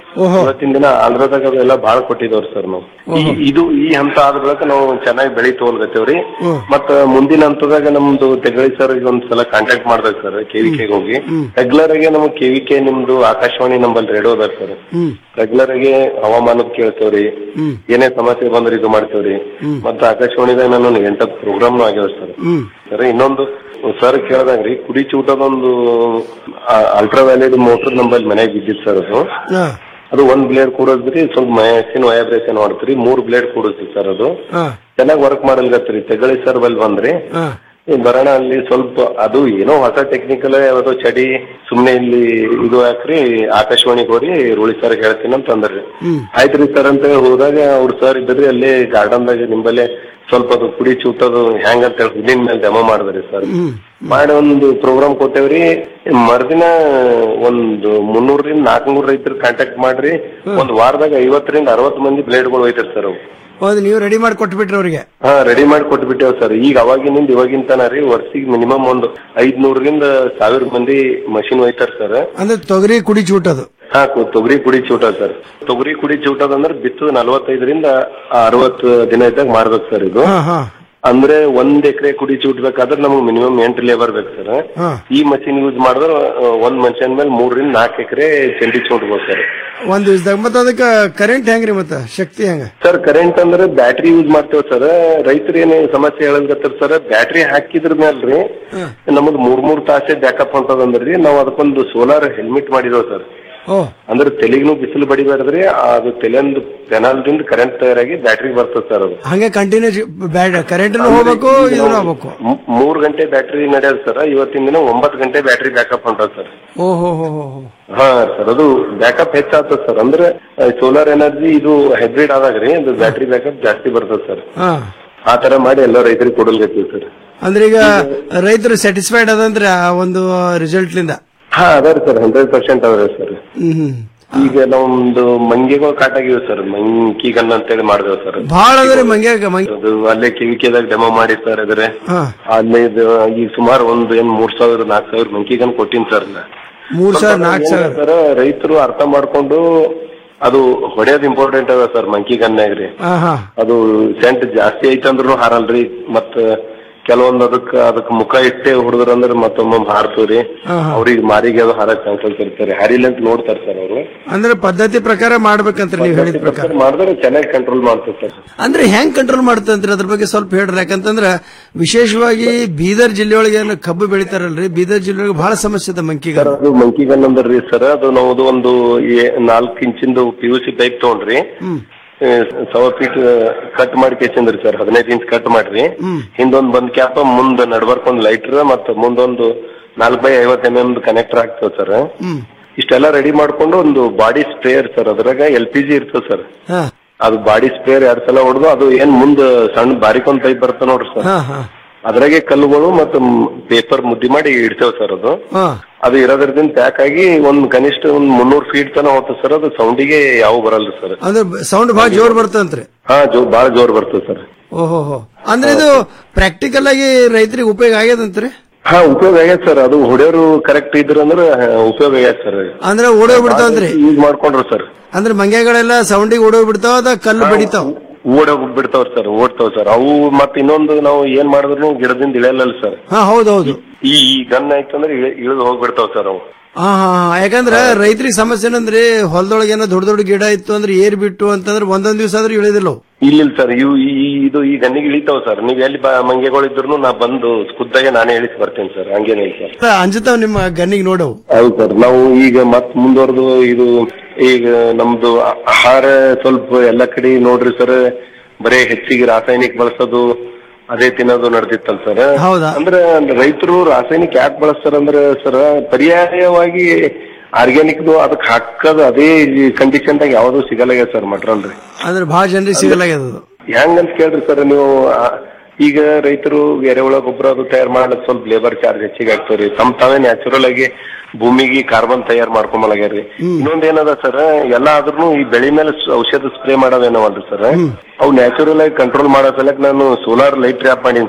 ಇವತ್ತಿನ ದಿನ ಆಂಧ್ರದಾಗ ಅವೆಲ್ಲ ಬಾಳ ಕೊಟ್ಟಿದವ್ರಿ ಸರ್ ನಾವು ಈ- ಇದು ಈ ಹಂತ ಆದ ಬಳಿಕ ನಾವು ಚೆನ್ನಾಗಿ ಬೆಳಿ ತೋಲ್ಗತ್ತೇವ್ರಿ ಮತ್ತ ಮುಂದಿನ ಹಂತದಾಗ ನಮ್ದು ತೆಗಳಿ ಸರ್ ಈಗ ಒಂದ್ ಸಲ ಕಾಂಟ್ಯಾಕ್ಟ್ ಮಾಡ್ಬೇಕು ಸರ್ ಕೆವಿಕೆಗೆ ಹೋಗಿ ರೆಗ್ಯುಲರ್ ಆಗಿ ನಮ್ಗೆ ಕೆವಿಕೆ ನಿಮ್ದು ಆಕಾಶವಾಣಿ ನಂಬಲ್ಲಿ ರೇಡಿಯೋ ಅದ ಸರ್ ರೆಗ್ಯುಲರ್ ಆಗಿ ಹವಾಮಾನದ ಕೇಳ್ತೇವ್ರಿ ಏನೇ ಸಮಸ್ಯೆ ಬಂದ್ರೆ ಇದು ಮಾಡ್ತೇವ್ರಿ ಮತ್ತ ಆಕಾಶವಾಣಿದಾಗ ನಾನು ಎಂಟತ್ತು ಪ್ರೋಗ್ರಾಮ್ನು ಆಗ್ಯಾವ ಸರ್ ಸರ್ ಇನ್ನೊಂದು ಸರ್ ಕೇಳ್ದಂಗ್ರಿ ಕುಡಿ ಚೂಟದೊಂದು ಅಲ್ಟ್ರಾ ವ್ಯಾಲಿಡ್ ಮೋಟರ್ ನಂಬಲ್ಲಿ ಮನೆಗೆ ಬಿದ್ದಿತ್ತು ಸರ್ ಅದು ಅದು ಒಂದ್ ಬ್ಲೇಡ್ ಕೂಡದ್ರಿ ಸ್ವಲ್ಪ ಮಷಿನ್ ವೈಬ್ರೇಷನ್ ಮಾಡ್ತ್ರಿ ಮೂರ್ ಬ್ಲೇಡ್ ಕೂಡಿಸ್ರಿ ಸರ್ ಅದು ಚೆನ್ನಾಗಿ ವರ್ಕ್ ಮಾಡಲ್ಗತ್ರಿ ತೆಗಳಿ ಸರ್ ಬಲ್ ಬಂದ್ರಿ ಈ ಬರೋಣ ಅಲ್ಲಿ ಸ್ವಲ್ಪ ಅದು ಏನೋ ಹೊಸ ಟೆಕ್ನಿಕಲ್ ಯಾವ್ದೋ ಚಡಿ ಸುಮ್ನೆ ಇಲ್ಲಿ ಇದು ಹಾಕ್ರಿ ಆಕಾಶವಾಣಿಗೆ ಹೋರಿ ರೂಳಿ ಸರ್ ಹೇಳ್ತೀನಿ ಅಂತ ಅಂದ್ರಿ ಆಯ್ತ್ರಿ ಸರ್ ಅಂತ ಹೇಳಿ ಹೋದಾಗ ಅವ್ರ ಸರ್ ಇದ್ರಿ ಅಲ್ಲಿ ಗಾರ್ಡನ್ದಾಗ ನಿಂಬಲ್ಲೇ ಸ್ವಲ್ಪ ಅದು ಕುಡಿ ಚೂಟದು ಹೆಂಗ್ ಅಂತ ಹೇಳಿ ಹುಲ್ಲಿನ ಮೇಲೆ ಡೆಮೋ ಮಾಡಿದ್ರಿ ಸರ್ ಮಾಡಿ ಒಂದು ಪ್ರೋಗ್ರಾಮ್ ಕೊಟ್ಟೇವ್ರಿ ಮರ್ದಿನ ಒಂದು ಮುನ್ನೂರರಿಂದ ನಾಲ್ಕನೂರ ರೈತರ ಕಾಂಟ್ಯಾಕ್ಟ್ ಮಾಡ್ರಿ ಒಂದ್ ವಾರದಾಗ ಐವತ್ತರಿಂದ ಅರವತ್ ಮಂದಿ ಬ್ಲೇಡ್ಗಳು ಹೋಯ್ತಾರ ಸರ್ ಅವು ಹೌದು ನೀವು ರೆಡಿ ಮಾಡಿ ಕೊಟ್ಬಿಟ್ರಿ ಅವ್ರಿಗೆ ಹಾ ರೆಡಿ ಮಾಡಿ ಕೊಟ್ಬಿಟ್ಟೇವ್ ಸರ್ ಈಗ ಅವಾಗಿನಿಂದ ಇವಾಗಿನ ತನ ರೀ ವರ್ಷಿಗೆ ಮಿನಿಮಮ್ ಒಂದು ಐದ್ನೂರರಿಂದ ಸಾವಿರ ಮಂದಿ ಮಷಿನ್ ಒಯ್ತಾರ ಸರ್ ಅಂದ್ರೆ ತೊಗರಿ ಕುಡಿ ಚೂಟದು ಹಾ ಕು- ತೊಗರಿ ಕುಡಿ ಚೂಟ ಸರ್ ತೊಗರಿ ಕುಡಿ ಚೂಟದ ಅಂದ್ರೆ ಬಿತ್ತು ನಲವತ್ತೈದರಿಂದ ಅರವತ್ತು ದಿನ ಇದ್ದಾಗ ಮಾಡ್ಬೇಕು ಸರ್ ಇದು ಹಾ ಹಾ ಅಂದ್ರೆ ಒಂದ್ ಎಕರೆ ಕುಡಿ ಚೂಟ್ಬೇಕಾದ್ರೆ ನಮ್ಗೆ ಮಿನಿಮಮ್ ಎಂಟು ಲೇಬರ್ ಬೇಕು ಸರ್ ಹಾ ಈ ಮಷಿನ್ ಯೂಸ್ ಮಾಡಿದ್ರೆ ಆ, ಒಂದ್ ಮನುಷ್ಯನ ಮೇಲೆ ಮೂರರಿಂದ ನಾಲ್ಕು ಎಕರೆ ಚೆಂಡಿ ಚೂಟ್ಬೋದು ಸರ್ ಒಂದ್ ದಿವಸದಾಗ ಮತ್ತ ಅದಕ್ಕ ಕರೆಂಟ್ ಹೆಂಗ್ರಿ ಮತ್ತ ಶಕ್ತಿ ಹೆಂಗ ಸರ್ ಕರೆಂಟ್ ಅಂದ್ರೆ ಬ್ಯಾಟ್ರಿ ಯೂಸ್ ಮಾಡ್ತೇವ್ ಸರ್ ರೈತರು ಏನೇ ಸಮಸ್ಯೆ ಹೇಳಲ್ಗತ್ತಾರ ಸರ್ ಬ್ಯಾಟ್ರಿ ಹಾಕಿದ್ರ ಮೇಲ್ರಿ ನಮ್ದು ಮೂರ್ ಮೂರ್ ತಾಸೆ ಬ್ಯಾಕಪ್ ಅಂತದಂದ್ರಿ ನಾವ್ ಅದಕ್ಕೊಂದು ಸೋಲಾರ್ ಹೆಲ್ಮೆಟ್ ಮಾಡಿದೇವ್ ಸರ್ ಓ ಅಂದ್ರೆ ತೆಲಿಗ್ನು ಬಿಸಿಲು ಬಡಿಬಾರ್ದ್ರಿ ಅದು ತೆಲೆಂದು ಪೆನಾಲ್ದಿಂದ ಕರೆಂಟ್ ತಯಾರಾಗಿ ಬ್ಯಾಟ್ರಿ ಬರ್ತದೆ ಸರ್ ಅದು ಹಂಗೆ ಕಂಟಿನ್ಯೂಸ್ ಕರೆಂಟ್ ಹೋಗ್ಬೇಕು ಇದನ್ನ ಹೋಗ್ಬೇಕು ಮೂ- ಮೂರ್ ಗಂಟೆ ಬ್ಯಾಟ್ರಿ ನಡೆಯೋದು ಸರ್ ಇವತ್ತಿನ ದಿನ ಒಂಬತ್ತು ಗಂಟೆ ಬ್ಯಾಟ್ರಿ ಬ್ಯಾಕಪ್ ಹೊಂಟದ ಸರ್ ಓಹೋ ಹೋ ಹೋ ಹೋ ಹಾ ಸರ್ ಅದು ಬ್ಯಾಕಪ್ ಹೆಚ್ಚಾಗ್ತದ ಸರ್ ಅಂದ್ರೆ ಸೋಲಾರ್ ಎನರ್ಜಿ ಇದು ಹೈಬ್ರಿಡ್ ಆದಾಗ್ರಿ ಅದು ಬ್ಯಾಟ್ರಿ ಬ್ಯಾಕಪ್ ಜಾಸ್ತಿ ಬರ್ತದ ಸರ್ ಹಾ ಆ ತರ ಮಾಡಿ ಎಲ್ಲ ರೈತರಿಗೆ ಕೊಡಲ್ಗತ್ತೀವಿ ಸರ್ ಅಂದ್ರೆ ಈಗ ರೈತರು ಸ್ಯಾಟಿಸ್ಫೈಡ್ ಅದಂದ್ರೆ ಆ ಒಂದು ರಿಸಲ್ಟ್ ಲಿಂದ ಹಾ ಅದಾರಿ ಸರ್ ಹಂಡ್ರೆಡ್ ಪರ್ಸೆಂಟ್ ಅದಾರೆ ಸರ್ ಹ್ಮ್ ಹ್ಮ್ ಈಗ ನಮ್ದು ಮಂಗೆಗಳು ಕಾಟಾಗಿವೆ ಸರ್ ಮಂಕಿಗನ್ ಅಂತೇಳಿ ಮಾಡಿದೇವ್ ಸರ್ ಬಹಳ ಅಂದ್ರೆ ಮಂಗ್ಯಾಗ ಮಂಗ್ಯ ಅದು ಅಲ್ಲೇ ಕಿವಿಕೆದಾಗ ಡೆಮೋ ಮಾಡಿ ಸರ್ ಅದ್ರೆ ಹಾ ಅಲ್ಲೇ ಇದು ಈಗ ಸುಮಾರು ಒಂದು ಏನ್ ಮೂರ್ ಸಾವಿರ ನಾಲ್ಕು ಸಾವಿರ ಮಂಕಿಗನ್ ಕೊಟ್ಟಿನ್ ಸರ್ ನಾ. ಮೂರ್ ಸಾವಿರ ನಾಲ್ಕು ಏನ್ ಸಾವಿರ ಸರ್ ರೈತರು ಅರ್ಥ ಮಾಡ್ಕೊಂಡು ಅದು ಹೊಡೆಯೋದು ಇಂಪಾರ್ಟೆಂಟ್ ಅದ ಸರ್ ಮಂಕಿ ಗನ್ನಾಗ್ರಿ ಹಾ ಹಾ ಅದು ಸೆಂಟ್ ಜಾಸ್ತಿ ಐತಂದ್ರೂ ಹಾರಲ್ರಿ ಮತ್ತ ಕೆಲವೊಂದ್ ಅದಕ್ಕ ಅದಕ್ ಮುಖ ಇಟ್ಟೆ ಹುಡುಗರಂದ್ರ ಮತ್ತೊಮ್ಮೆ ಹಾರ್ತವ್ರಿ ಹಾ, ಹಾ. ಅವ್ರಿಗೆ ಮಾರಿಗೆ ಅದು ಹಾರಕ್ ಚಾನ್ಸಸ್ ಇರ್ತಾರೆ ಹಾರಿಲ್ಲ ಅಂತ ನೋಡ್ತಾರೆ ಸರ್ ಅವರು ಅಂದ್ರೆ ಪದ್ಧತಿ ಪ್ರಕಾರ ಮಾಡ್ಬೇಕಂತ ನೀವು ಹೇಳಿದ ಪ್ರಕಾರ ಮಾಡಿದ್ರೆ ಚೆನ್ನಾಗಿ ಕಂಟ್ರೋಲ್ ಮಾಡ್ತಾರೆ ಸರ್ ಅಂದ್ರೆ ಹೆಂಗ್ ಕಂಟ್ರೋಲ್ ಮಾಡ್ತಂತ್ರಿ ಅದ್ರ ಬಗ್ಗೆ ಸ್ವಲ್ಪ ಹೇಳ್ರಿ ಯಾಕಂತಂದ್ರ ವಿಶೇಷವಾಗಿ ಬೀದರ್ ಜಿಲ್ಲೆಯೊಳಗೆ ಏನು ಕಬ್ಬು ಬೆಳಿತಾರಲ್ರಿ ಬೀದರ್ ಜಿಲ್ಲೆಯೊಳಗೆ ಬಹಳ ಸಮಸ್ಯೆ ಅದ ಮಂಕಿಗ ಸರ್ ಅದು ಮಂಕಿ ಗನ್ ಅಂದ್ರಿ ಸರ್ ಅದು ನಾವು ಒಂದು ಏ- ನಾಲ್ಕು ಇಂಚಿಂದು ಪಿ ಯು ಸಿ ಪೈಪ್ ತಗೊಂಡ್ರಿ ಹ್ಮ್ ಸವ ಫೀಟ್ ಕಟ್ ಮಾಡಿ ಕೇಸಂದ್ರಿ ಸರ್ ಹದಿನೈದು ಇಂಚ್ ಕಟ್ ಮಾಡ್ರಿ ಹ್ಮ್ ಹಿಂದೊಂದ್ ಬಂದ್ ಕ್ಯಾಪ್ ಮುಂದ್ ನಡ್ಬರ್ಕ್ ಒಂದ್ ಲೈಟರ್ ಮತ್ತ ಮುಂದೊಂದು ನಾಲ್ಕು ಬೈ ಐವತ್ ಎಂ ಎಂ ಕನೆಕ್ಟರ್ ಆಗ್ತದೆ ಸರ್ ಹ್ಮ್ ಇಷ್ಟೆಲ್ಲ ರೆಡಿ ಮಾಡ್ಕೊಂಡು ಒಂದು ಬಾಡಿ ಸ್ಪ್ರೇಯರ್ ಸರ್ ಅದ್ರಾಗ ಎಲ್ ಪಿ ಜಿ ಇರ್ತದೆ ಸರ್ ಹಾ ಅದು ಬಾಡಿ ಸ್ಪ್ರೇಯರ್ ಎರಡ್ ಸಲ ಹೊಡೆದು ಅದು ಏನ್ ಮುಂದ್ ಸಣ್ಣ ಬಾರಿಕ್ ಒಂದ್ ಪೈಪ್ ಬರ್ತದೆ ನೋಡ್ರಿ ಸರ್ ಹಾ ಹಾ ಅದ್ರಾಗೆ ಕಲ್ಲುಗಳು ಮತ್ತು ಪೇಪರ್ ಮುದ್ದಿ ಮಾಡಿ ಇಡ್ತೇವೆ ಸರ್ ಅದು ಹಾ ಅದು ಇರೋದ್ರದಿಂದ ಪ್ಯಾಕ್ ಆಗಿ ಒಂದ್ ಕನಿಷ್ಠ ಒಂದ್ ಮುನ್ನೂರ್ ಫೀಟ್ ತನ ಹೋಗ್ತದೆ ಸರ್ ಅದು ಸೌಂಡಿಗೆ ಯಾವ ಬರಲ್ಲ ಸರ್ ಅಂದ್ರೆ ಸೌಂಡ್ ಬಹಳ ಜೋರ್ ಬರ್ತಂತ್ರಿ ಹಾ ಜೋ ಬಾಳ ಜೋರ್ ಬರ್ತದೆ ಸರ್ ಓಹೋ ಹೋ ಅಂದ್ರೆ ಇದು ಪ್ರಾಕ್ಟಿಕಲ್ ಆಗಿ ರೈತರಿಗೆ ಉಪಯೋಗ ಆಗ್ಯದಂತ್ರಿ ಹಾ ಉಪಯೋಗ ಆಗ್ಯದ ಸರ್ ಅದು ಹೊಡೆಯೋರು ಕರೆಕ್ಟ್ ಇದ್ರ ಅಂದ್ರೆ ಹಾ, ಉಪಯೋಗ ಆಗ್ಯದ ಸರ್ ಅಂದ್ರೆ ಓಡೋಗ್ ಬಿಡ್ತಾವಂತ್ರಿ ಯೂಸ್ ಮಾಡ್ಕೊಂಡ್ರು ಸರ್ ಅಂದ್ರೆ ಮಂಗ್ಯಗಳೆಲ್ಲ ಸೌಂಡಿಗೆ ಓಡೋಗ್ ಬಿಡ್ತಾವ ಅದ ಕಲ್ಲು ಬಡಿತಾವ ಓಡೋಗ್ ಬಿಡ್ತಾವ್ ಸರ್ ಓಡ್ತಾವ್ ಸರ್ ಅವು ಮತ್ ಇನ್ನೊಂದು ನಾವು ಏನ್ ಮಾಡಿದ್ರು ಗಿಡದಿಂದ ಇಳಿಯಲ್ಲ ಸರ್ ಹಾ ಹೌದೌದು ಈ ಈ ಗನ್ ಆಯ್ತಂದ್ರೆ ಇಳಿದು ಹೋಗ್ಬಿಡ್ತಾವ್ ಸರ್ ಅವು ಹಾ ಹಾ ಹಾ. ಯಾಕಂದ್ರ ರೈತರಿಗೆ ಸಮಸ್ಯೆ ಏನಂದ್ರೆ ಹೊಲದೊಳಗೆ ಏನೋ ದೊಡ್ಡ ದೊಡ್ಡ ಗಿಡ ಇತ್ತು ಅಂದ್ರೆ ಏರ್ ಬಿಟ್ಟು ಅಂತಂದ್ರೆ ಒಂದೊಂದ್ ದಿವಸ ಆದ್ರೂ ಇಳಿದಿಲ್ಲ ಅವು. ಇಲ್ಲ ಸರ್ ಇವು ಈ ಈ- ಇದು ಈ ಗನ್ನಿಗೆ ಇಳಿತಾವ್ ಸರ್ ನೀವ್ ಎಲ್ಲಿ ಬ- ಮಂಗೆಗಳಿದ್ರು ನಾ ಬಂದು ಖುದ್ದಾಗೆ ನಾನೇ ಇಳಿಸಿ ಬರ್ತೇನೆ ಸರ್ ಹಂಗೇನಿಲ್ಲ ಸರ್ ಅಂಜತಾವ್ ನಿಮ್ಮ ಗನ್ನಿಗೆ ನೋಡವು ಹೌದು ಸರ್ ನಾವು ಈಗ ಮತ್ ಮುಂದುವರೆದು ಇದು ಈಗ ನಮ್ದು ಆ- ಆಹಾರ ಸ್ವಲ್ಪ ಎಲ್ಲ ಕಡೆ ನೋಡ್ರಿ ಸರ್ ಬರೇ ಹೆಚ್ಚಿಗೆ ರಾಸಾಯನಿಕ ಬಳಸೋದು ಅದೇ ತಿನ್ನೋದು ನಡೆದಿತ್ತಲ್ಲ ಸರ್ ಹೌದಾ? ಅಂದ್ರೆ ರೈತರು ರಾಸಾಯನಿಕ ಯಾಕೆ ಬಳಸ್ತಾರ ಅಂದ್ರೆ ಸರ್ ಪರ್ಯಾಯವಾಗಿ ಆರ್ಗ್ಯಾನಿಕ್ ಅದಕ್ಕೆ ಹಾಕದ ಅದೇ ಕಂಡೀಷನ್ ದಾಗ ಯಾವ್ದು ಸಿಗಲ್ಲ ಸರ್ ಮಟ್ರಲ್ ರೀ ಅಂದ್ರೆ ಬಹಳ ಜನರಿಗೆ ಸಿಗಲಾಗ್ಯದ ಅದು ಹೆಂಗಂತ ಕೇಳ್ರಿ ಸರ್ ನೀವು ಆ, ಈಗ ರೈತರು ಎರೆಹುಳ ಗೊಬ್ಬರ ಅದು ತಯಾರು ಮಾಡ್ಲಿಕ್ಕೆ ಸ್ವಲ್ಪ ಲೇಬರ್ ಚಾರ್ಜ್ ಹೆಚ್ಚಿಗೆ ಆಗ್ತಾವ್ರಿ ತಮ್ ತಾವೇ ನ್ಯಾಚುರಲ್ ಆಗಿ ಭೂಮಿಗೆ ಕಾರ್ಬನ್ ತಯಾರು ಮಾಡ್ಕೊಂಬಲಾಗ್ಯಾರ್ರಿ ಇನ್ನೊಂದ್ ಏನದ ಸರ್ ಎಲ್ಲ ಆದ್ರೂ ಈ ಬೆಳೆ ಮೇಲೆ ಸ್- ಔಷಧ ಸ್ಪ್ರೇ ಮಾಡೋದೇನವಲ್ರಿ ಸರ್ ಅವು ನ್ಯಾಚುರಲ್ ಆಗಿ ಕಂಟ್ರೋಲ್ ಮಾಡೋ ಸಲಕ್ ನಾನು ಸೋಲಾರ್ ಲೈಟ್ ಟ್ರ್ಯಾಪ್ ಮಾಡೀನಿ ಸರ್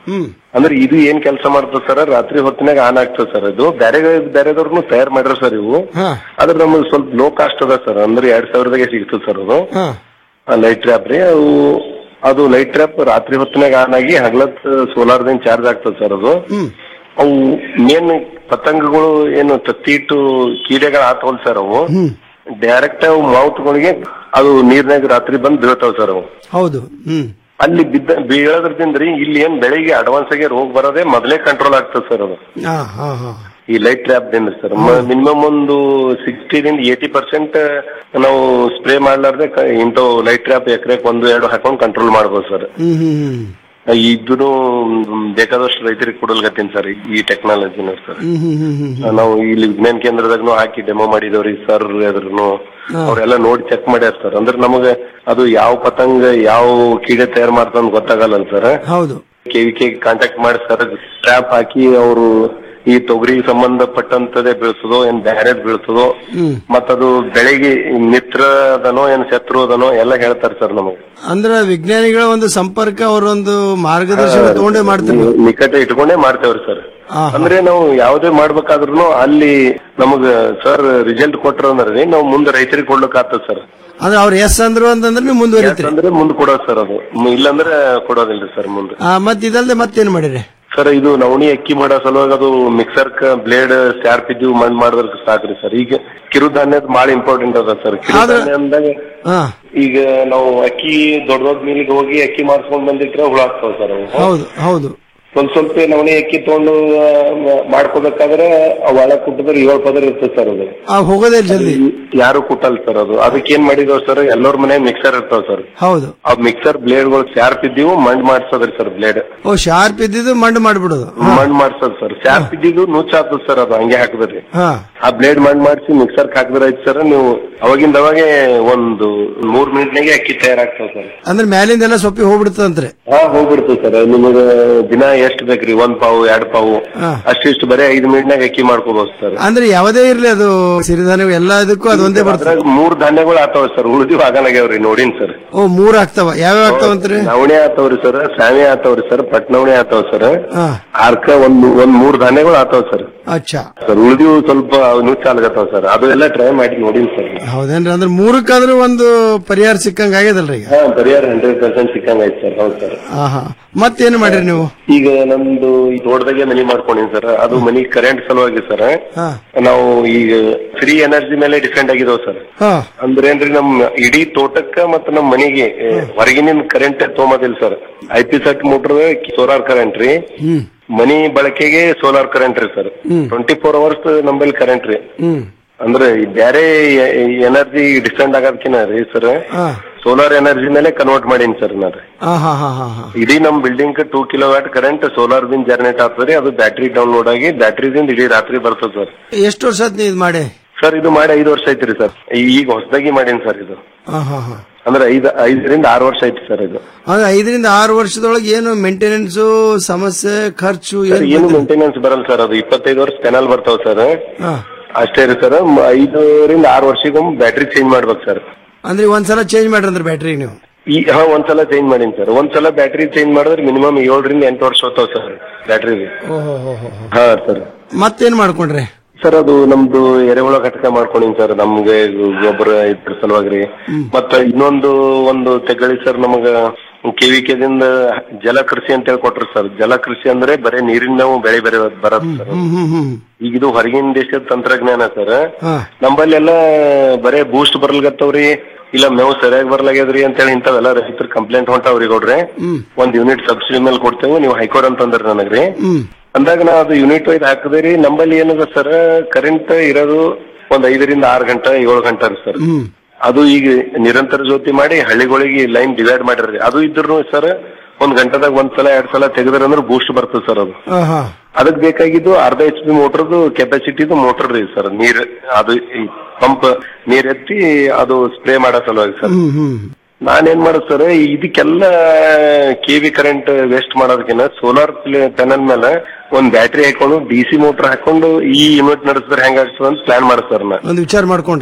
ಹ್ಮ್ ಅಂದ್ರೆ ಇದು ಏನ್ ಕೆಲಸ ಮಾಡ್ತದ ಸರ್ ರಾತ್ರಿ ಹೊತ್ತಿನಾಗ ಆನ್ ಆಗ್ತದ ಸರ್ ಇದು ಬೇರೆ ಬೇರೆದವ್ರನ್ನು ತಯಾರು ಮಾಡ್ಯಾರ ಸರ್ ಇವು ಹಾ ಆದ್ರೆ ನಮಗೆ ಸ್ವಲ್ಪ ಲೋ ಕಾಸ್ಟ್ ಅದ ಸರ್ ಅಂದ್ರೆ ಎರಡ್ ಸಾವಿರದಾಗೆ ಸಿಗ್ತದೆ ಸರ್ ಅದು ಹಾ ಲೈಟ್ ಟ್ರ್ಯಾಪ್ ರೀ ಅವು ಅದು ಲೈಟ್ ಟ್ರ್ಯಾಪ್ ರಾತ್ರಿ ಹೊತ್ತಿನಾಗ ಆನ್ ಆಗಿ ಹಗಲತ್ ಸೋಲಾರ್ದಿಂದ ಚಾರ್ಜ್ ಆಗ್ತದೆ ಸರ್ ಅದು ಹ್ಮ್ ಅವು ಮೇನ್ ಪತಂಗಗಳು ಏನು ತತ್ತಿ ಇಟ್ಟು ಕೀಡೆಗಳು ಆತವಲ್ ಸರ್ ಅವು ಹ್ಮ್ ಡೈರೆಕ್ಟ್ ಅವು ಮೌತ್ಗಳಿಗೆ ಅದು ನೀರ್ನಾಗ ರಾತ್ರಿ ಬಂದ್ ಬೀಳ್ತಾವ ಸರ್ ಅವು ಹೌದು ಹ್ಮ್ ಅಲ್ಲಿ ಬಿದ್ದ ಬೀಳೋದ್ರದಿಂದ ರೀ ಇಲ್ಲಿ ಏನ್ ಬೆಳಿಗ್ಗೆ ಅಡ್ವಾನ್ಸ್ ಆಗಿ ರೋಗ ಬರೋದೇ ಮೊದಲೇ ಕಂಟ್ರೋಲ್ ಆಗ್ತದೆ ಸರ್ ಅದು ಹಾ ಹಾ ಹಾ ಈ ಲೈಟ್ ಟ್ರ್ಯಾಪ್ ದಿಂದ ಸರ್ ಮಿನಿಮಮ್ ಒಂದು ಸಿಕ್ಸ್ಟಿದಿಂದ ಏಟಿ ಪರ್ಸೆಂಟ್ ನಾವು ಸ್ಪ್ರೇ ಮಾಡ್ಲಾರ್ದೆ ಕ- ಇಂಥವು ಲೈಟ್ ಟ್ರ್ಯಾಪ್ ಎಕರೆಕ್ ಒಂದು ಎರಡು ಹಾಕೊಂಡು ಕಂಟ್ರೋಲ್ ಮಾಡ್ಬೋದು ಸರ್ ಹ್ಮ್ ಹ್ಮ್ ಹ್ಮ್ ಇದನ್ನು ಬೇಕಾದಷ್ಟು ರೈತರಿಗೆ ಕೊಡಲ್ಗತ್ತೀನಿ ಸರ್ ಈ ಟೆಕ್ನಾಲಜಿನ ಸರ್ ಹ್ಮ್ ಹ್ಮ್ ಹ್ಮ್ ಹ್ಮ್ ನಾವು ಇಲ್ಲಿ ವಿಜ್ಞಾನ ಕೇಂದ್ರದಾಗನು ಹಾಕಿ ಡೆಮೋ ಮಾಡಿದವ್ರಿ ಸರ್ ಎದ್ರನು ಹಾ. ಅವ್ರೆಲ್ಲ ನೋಡಿ ಚೆಕ್ ಮಾಡ್ಯಾರ ಸರ್ ಅಂದ್ರೆ ನಮಗೆ ಅದು ಯಾವ ಪತಂಗ ಯಾವ ಕೀಡೆ ತಯಾರು ಮಾಡ್ತಾನ ಗೊತ್ತಾಗಲ್ಲ ಸರ್ ಹೌದು ಕೆವಿಕೆ ಕಾಂಟ್ಯಾಕ್ಟ್ ಮಾಡಿ ಸರ್ ಟ್ರ್ಯಾಪ್ ಹಾಕಿ ಅವರು ಈ ತೊಗರಿ ಸಂಬಂಧಪಟ್ಟಂತದೇ ಬೀಳ್ತದೋ ಏನ್ ಬ್ಯಾರೇದ್ ಬೀಳ್ತದೋ ಹ್ಮ್ ಮತ್ತದು ಬೆಳೆಗೆ ಮಿತ್ರ ಅದನೋ ಏನ್ ಶತ್ರು ಅದನೋ ಎಲ್ಲ ಹೇಳ್ತಾರೆ ಸರ್ ನಮಗೆ ಅಂದ್ರ ವಿಜ್ಞಾನಿಗಳ ಒಂದು ಸಂಪರ್ಕ ಅವರೊಂದು ಮಾರ್ಗದರ್ಶನ ತಗೊಂಡೇ ಮಾಡ್ತಾರೆ ನಿಕಟ ಇಟ್ಕೊಂಡೇ ಮಾಡ್ತೇವ್ರಿ ಸರ್ ಹಾ, ಅಂದ್ರೆ ನಾವು ಯಾವ್ದೇ ಮಾಡ್ಬೇಕಾದ್ರೂ ಅಲ್ಲಿ ನಮಗ ಸರ್ ರಿಸಲ್ಟ್ ಕೊಟ್ರ ಅಂದ್ರೆ ನಾವು ಮುಂದೆ ರೈತರಿಗೆ ಕೊಡ್ಲಿಕ್ ಆಗ್ತದ ಸರ್ ಅಂದ್ರೆ ಅವ್ರು ಎಸ್ ಅಂದ್ರು ಅಂತಂದ್ರೆ ನೀವು ಮುಂದುವರಿತೀರಿ ಅಂದ್ರೆ ಮುಂದೆ ಕೊಡೋದು ಸರ್ ಅದು ಮ್- ಇಲ್ಲಾಂದ್ರೆ ಕೊಡೋದಿಲ್ರಿ ಸರ್ ಮುಂದೆ ಆ, ಮತ್ ಇದಲ್ದೆ ಮತ್ತೇನ್ ಮಾಡಿರಿ ಸರ್ ಇದು ನವಣಿ ಅಕ್ಕಿ ಮಾಡೋ ಸಲುವಾಗಿ ಅದು ಮಿಕ್ಸರ್ ಬ್ಲೇಡ್ ಸ್ಯಾರ್ಪ್ ಇದ್ದು ಮಣ್ಣು ಮಾಡಿದ್ರೆ ಸಾಕ್ರಿ ಸರ್ ಈಗ ಕಿರುಧಾನ್ಯದ ಭಾಳ ಇಂಪಾರ್ಟೆಂಟ್ ಅದ ಸರ್ ಕಿರುಧಾನ್ಯ ಅಂದಾಗ ಹಾ ಈಗ ನಾವು ಅಕ್ಕಿ ದೊಡ್ಡ ದೊಡ್ಡ ಮಿಲ್ಗೆ ಹೋಗಿ ಅಕ್ಕಿ ಮಾರ್ಸ್ಕೊಂಡ್ ಬಂದಿಟ್ರೆ ಹುಳ ಆಗ್ತಾವ ಸರ್ ಅವು ಹೌದು ಹೌದು ಸ್ವಲ್ಪ ಸ್ವಲ್ಪ ನವಣಿ ಅಕ್ಕಿ ತಗೊಂಡು ಆ, ಮಾಡ್ಕೋಬೇಕಾದ್ರೆ ಅವ್ ಒಳ ಕುಟ್ಟಿದ್ರೆ ಏಳು ಪದರ ಇರ್ತದೆ ಸರ್ ಅದು ಆ ಹೋಗೋದೇ ಇಲ್ಲ ಜಲ್ದಿ ಯಾರು ಕುಟ್ಟಲ್ ಸರ್ ಅದು ಅದಕ್ಕೆ ಏನ್ ಮಾಡಿದವ್ ಸರ್ ಎಲ್ಲರ ಮನೆ ಮಿಕ್ಸರ್ ಇರ್ತಾವ ಸರ್ ಹೌದು ಆ ಮಿಕ್ಸರ್ ಬ್ಲೇಡ್ಗಳು ಶಾರ್ಪ್ ಇದ್ದೀವು ಮಂಡ್ ಮಾಡ್ಸೋದ್ರಿ ಸರ್ ಬ್ಲೇಡ್ ಓ ಶಾರ್ಪ್ ಇದ್ದಿದ್ದು ಮಂಡ್ ಮಾಡ್ಬಿಡೋದು ಮಂಡ್ ಮಾಡ್ಸೋದ್ ಸರ್ ಶಾರ್ಪ್ ಇದ್ದಿದ್ದು ನುಚ್ಚಾಗ್ತದ ಸರ್ ಅದು ಹಂಗೆ ಹಾಕಿದ್ರಿ ಹಾ ಆ ಬ್ಲೇಡ್ ಮಂಡ್ ಮಾಡಿಸಿ ಮಿಕ್ಸರ್ ಹಾಕಿದ್ರೆ ಆಯ್ತು ಸರ್ ನೀವು ಅವಾಗಿಂದ ಅವಾಗೆ ಒಂದು ಮೂರ್ ಮಿನಿಟ್ನಾಗೆ ಅಕ್ಕಿ ತಯಾರಾಗ್ತಾವ ಸರ್ ಅಂದ್ರೆ ಮ್ಯಾಲಿಂದ ಎಲ್ಲ ಸೊಪ್ಪಿ ಹೋಗ್ಬಿಡ್ತದಂತ್ರಿ ಹಾ ಹೋಗ್ಬಿಡ್ತದೆ ಸರ್ ನಿಮಗೆ ದಿನ ಎಷ್ಟ್ ಬೇಕ್ರಿ ಒಂದ್ ಪಾವು ಎರಡ್ ಪಾವು ಹಾ. ಅಷ್ಟಿಷ್ಟು ಬರೀ ಐದು ಮಿನಿಟ್ನಾಗ ಅಕ್ಕಿ ಮಾಡ್ಕೋಬಹುದು ಸರ್ ಅಂದ್ರೆ ಯಾವುದೇ ಇರ್ಲಿ ಅದು ಸಿರಿಧಾನ್ಯ ಎಲ್ಲದಕ್ಕೂ ಅದು ಒಂದೇ ಬರ್ತದೆ ಅದ್ರಾಗ ಮೂರ್ ಧಾನ್ಯಗಳು ಆತಾವ ಸರ್ ಉಳಿದಿವ್ ಆಗಲಾಗ್ಯಾವ್ರಿ ನೋಡಿನ್ ಸರ್ ಓ ಮೂರ್ ಆಗ್ತಾವ ಯಾವ್ಯಾವ ಆಗ್ತಾವಂತ್ರಿ ನವಣೆ ಆತಾವ್ರಿ ಸರ್ ಸಾವೆ ಆತಾವ್ರಿ ಸರ್ ಪಟ್ನವಣೆ ಆತಾವ ಸರ್ ಹಾ ಆರ್ಕ ಒಂದ್ ಒಂದ್ ಮೂರ್ ಧಾನ್ಯಗಳು ಆತಾವ ಸರ್ ಅಚ್ಚಾ ಸರ್ ಉಳಿದಿವ್ ಸ್ವಲ್ಪ ನುಚ್ಚಾಲ್ಗತ್ತಾವ ಸರ್ ಅದು ಎಲ್ಲ ಟ್ರೈ ಮಾಡಿ ನೋಡಿನ್ ಸರ್ ಹೌದೇನ್ರಿ ಅಂದ್ರೆ ಮೂರಕ್ಕಾದ್ರೂ ಒಂದು ಪರಿಹಾರ ಸಿಕ್ಕಂಗ ಆಗ್ಯದಲ್ರಿ ಈಗ ಹಾ ಪರಿಹಾರ ಹಂಡ್ರೆಡ್ ಪರ್ಸೆಂಟ್ ಸಿಕ್ಕಂಗ ಐತಿ ಸರ್ ಹೌದು ಸರ್ ಆಹಾ ಮತ್ತೇನು ಮಾಡಿರಿ ನೀವು ಈಗ ನಮ್ದು ಈ ತೋಟದಾಗೆ ಮನಿ ಮಾಡ್ಕೊಂಡಿನಿ ಸರ್ ಅದು ಮನಿ ಕರೆಂಟ್ ಸಲುವಾಗಿ ಸರ್ ಹಾ ನಾವು ಈಗ ಫ್ರೀ ಎನರ್ಜಿ ಮೇಲೆ ಡಿಪೆಂಡ್ ಆಗಿದಾವ್ ಸರ್ ಹಾ ಅಂದ್ರೆ ಏನ್ರಿ ನಮ್ ಇಡೀ ತೋಟಕ್ಕ ಮತ್ತ ನಮ್ ಮನಿಗೆ ಏ, ಹೊರಗಿನಿಂದ ಕರೆಂಟ್ ತೊಗೊಂಬದಿಲ್ಲ sir I P set motor solar current ರೀ ಹ್ಮ್ ಮನಿ ಬಳಕೆಗೆ ಸೋಲಾರ್ ಕರೆಂಟ್ ರೀ ಸರ್ ಹ್ಮ್. ಟ್ವೆಂಟಿ ಫೋರ್ ಅವರ್ಸ್ ನಂಬಲ್ಲಿ ಕರೆಂಟ್ ರೀ ಹ್ಮ್ ಅಂದ್ರೆ ಈ ಬ್ಯಾರೆ ಎನರ್ಜಿ ಡಿಪೆಂಡ್ ಆಗೋದಕ್ಕಿನ ರೀ ಸರ್ ಹಾ ಸೋಲಾರ್ ಎನರ್ಜಿ ಮೇಲೆ ಕನ್ವರ್ಟ್ ಮಾಡೀನಿ ಸರ್ ನಾನು ಹಾ ಹಾ ಹಾ ಹಾ ಹಾ ಇಡೀ ನಮ್ building two kilowatt current solar ಬಿನ್ ಜನರೇಟ್ ಆಗ್ತದೆ ಅದು ಬ್ಯಾಟ್ರಿ ಡೌನ್ಲೋಡ್ ಆಗಿ ಬ್ಯಾಟ್ರಿದಿಂದ ಇಡೀ ರಾತ್ರಿ ಬರ್ತದೆ ಸರ್ ಎಷ್ಟು ವರ್ಷ ಆತ್ ನೀ ಇದ್ ಮಾಡಿ ಸರ್ ಇದು ಮಾಡಿ ಐದು ವರ್ಷ ಐತ್ರಿ ಸರ್ ಈಗ ಹೊಸದಾಗಿ ಮಾಡೀನಿ ಸರ್ ಇದು ಹಾ ಹಾ ಹಾ ಅಂದ್ರೆ ಐದ್ ಐದರಿಂದ ಆರು ವರ್ಷ ಐತಿ ಸರ್ ಇದು ಅಂದ್ರೆ ಐದರಿಂದ ಆರು ವರ್ಷದೊಳಗೆ ಏನು ಮೇಂಟೆನೆನ್ಸ್ ಸಮಸ್ಯೆ ಖರ್ಚು ಸರ್ ಏನು ಏನು ಮೇಂಟೆನೆನ್ಸ್ ಬರಲ್ಲ ಸರ್ ಅದು ಇಪ್ಪತ್ತೈದು ವರ್ಷ ಪೆನಲ್ ಬರ್ತಾವ ಸರ್ ಹಾ ಅಷ್ಟೇ ರೀ ಸರ್ ಐದರಿಂದ ಆರು ವರ್ಷಕ್ಕೊಮ್ಮೆ ಬ್ಯಾಟ್ರಿ ಚೇಂಜ್ ಮಾಡ್ಬೇಕು ಸರ್ ಅಂದ್ರೆ ಒಂದ್ಸಲ ಚೇಂಜ್ ಮಾಡ್ರಿ ಅಂದ್ರೆ ಬ್ಯಾಟ್ರಿ ನೀವು ಈ ಹಾ ಒಂದ್ಸಲ ಚೇಂಜ್ ಮಾಡೀನಿ ಸರ್ ಒಂದ್ಸಲ ಬ್ಯಾಟ್ರಿ ಚೇಂಜ್ ಮಾಡಿದ್ರೆ ಮಿನಿಮಮ್ ಏಳರಿಂದ ಎಂಟು ವರ್ಷ ಹೋಗ್ತಾವ ಸರ್ ಬ್ಯಾಟ್ರಿ ಓಹೋ ಹೋ ಹೋ ಹಾ ಸರ್ ಮತ್ತೇನ್ ಮಾಡ್ಕೊಂಡ್ರಿ ಸರ್ ಅದು ನಮ್ದು ಎರೆಹುಳ ಘಟಕ ಮಾಡ್ಕೊಂಡಿನಿ ಸರ್ ನಮ್ಗೆ ಗೊಬ್ಬರ ಇದ್ರ ಸಲುವಾಗಿ ರೀ ಮತ್ತ ಇನ್ನೊಂದು ಒಂದು ತೆಗಳಿ ಸರ್ ನಮಗ ಕೆವಿಕೆದಿಂದ ಜಲಕೃಷಿ ಅಂತ ಹೇಳಿ ಕೊಟ್ರು ಸರ್ ಜಲಕೃಷಿ ಅಂದ್ರೆ ಬರೇ ನೀರಿನ ನಾವು ಬೆಳೆ ಬೆರೆ ಬರತ್ ಸರ್ ಹ್ಮ್ ಹ್ಮ್ ಹ್ಮ್ ಈಗ ಇದು ಹೊರಗಿನ ದೇಶದ ತಂತ್ರಜ್ಞಾನ ಸರ್ ಹಾ ನಮ್ಮಲ್ಲೆಲ್ಲ ಬರೇ ಬೂಸ್ಟ್ ಬರ್ಲ್ಗತ್ತವ್ರಿ ಇಲ್ಲ ಮೇವು ಸರಿಯಾಗಿ ಬರ್ಲಾಗ್ಯದ್ರಿ ಅಂತೇಳಿ ಇಂಥವೆಲ್ಲ ರೈತರ ಕಂಪ್ಲೇಂಟ್ ಹೊಂಟಾವ್ರಿ ಗೌಡ್ರೆ ಹ್ಮ್ ಒಂದ್ ಯೂನಿಟ್ ಸಬ್ಸಿಡಿ ಮೇಲೆ ಕೊಡ್ತೇವೆ ನೀವು ಹೈಕೋರ್ಟ್ ಅಂತಂದ್ರಿ ನನಗ್ರಿ ಹ್ಮ್ ಅಂದಾಗ ನಾ ಅದು ಯೂನಿಟ್ ವೈಸ್ ಹಾಕಿದೆ ರೀ ನಂಬಲ್ಲಿ ಏನದ ಸರ್ ಕರೆಂಟ್ ಇರೋದು ಒಂದ್ ಐದರಿಂದ ಆರು ಗಂಟೆ ಏಳು ಗಂಟೆ ರೀ ಸರ್ ಹ್ಮ್ ಅದು ಈಗ ನಿರಂತರ ಜ್ಯೋತಿ ಮಾಡಿ ಹಳ್ಳಿಗಳಿಗೆ ಲೈನ್ ಡಿವೈಡ್ ಮಾಡಿರ್ರಿ ಅದು ಇದ್ರು ಸರ್ ಒಂದ್ ಗಂಟೆದಾಗ ಒಂದ್ ಸಲ ಎರಡ್ ಸಲ ತೆಗೆದ್ರ ಅಂದ್ರೆ ಬೂಸ್ಟ್ ಬರ್ತದೆ ಸರ್ ಅದು ಹಾ ಹಾ ಅದಕ್ ಬೇಕಾಗಿದ್ದು ಅರ್ಧ ಎಚ್ ಪಿ ಮೋಟರ್ದು ಕೆಪಾಸಿಟಿದು ಮೋಟರ್ ರೀ ಸರ್ ನೀರ್ ಅದು ಪಂಪ್ ನೀರ್ ಎತ್ತಿ ಅದು ಸ್ಪ್ರೇ ಮಾಡೋ ಸಲುವಾಗಿ ಸರ್ ಹ್ಮ್ ಹ್ಮ್ ನಾನೇನ್ ಮಾಡೋದು ಸರ್ ಇದಕ್ಕೆಲ್ಲ ಕೆವಿ ಕರೆಂಟ್ ವೇಸ್ಟ್ ಮಾಡೋದಕ್ಕಿಂತ ಸೋಲಾರ್ ಪ್ಯಾನಲ್ ಮೇಲೆ ಒಂದ್ ಬ್ಯಾಟ್ರಿ ಹಾಕೊಂಡು ಡಿ ಸಿ ಮೋಟರ್ ಹಾಕೊಂಡು ಈ ಯೂನಿಟ್ ನಡೆಸಿದ್ರೆ ಹೆಂಗಾಗ್ತದೆ ಅಂತ ಪ್ಲಾನ್ ಮಾಡಿ ಸರ್ ನಾ ಒಂದ್ ವಿಚಾರ ಮಾಡ್ಕೊಂಡ್ರಿ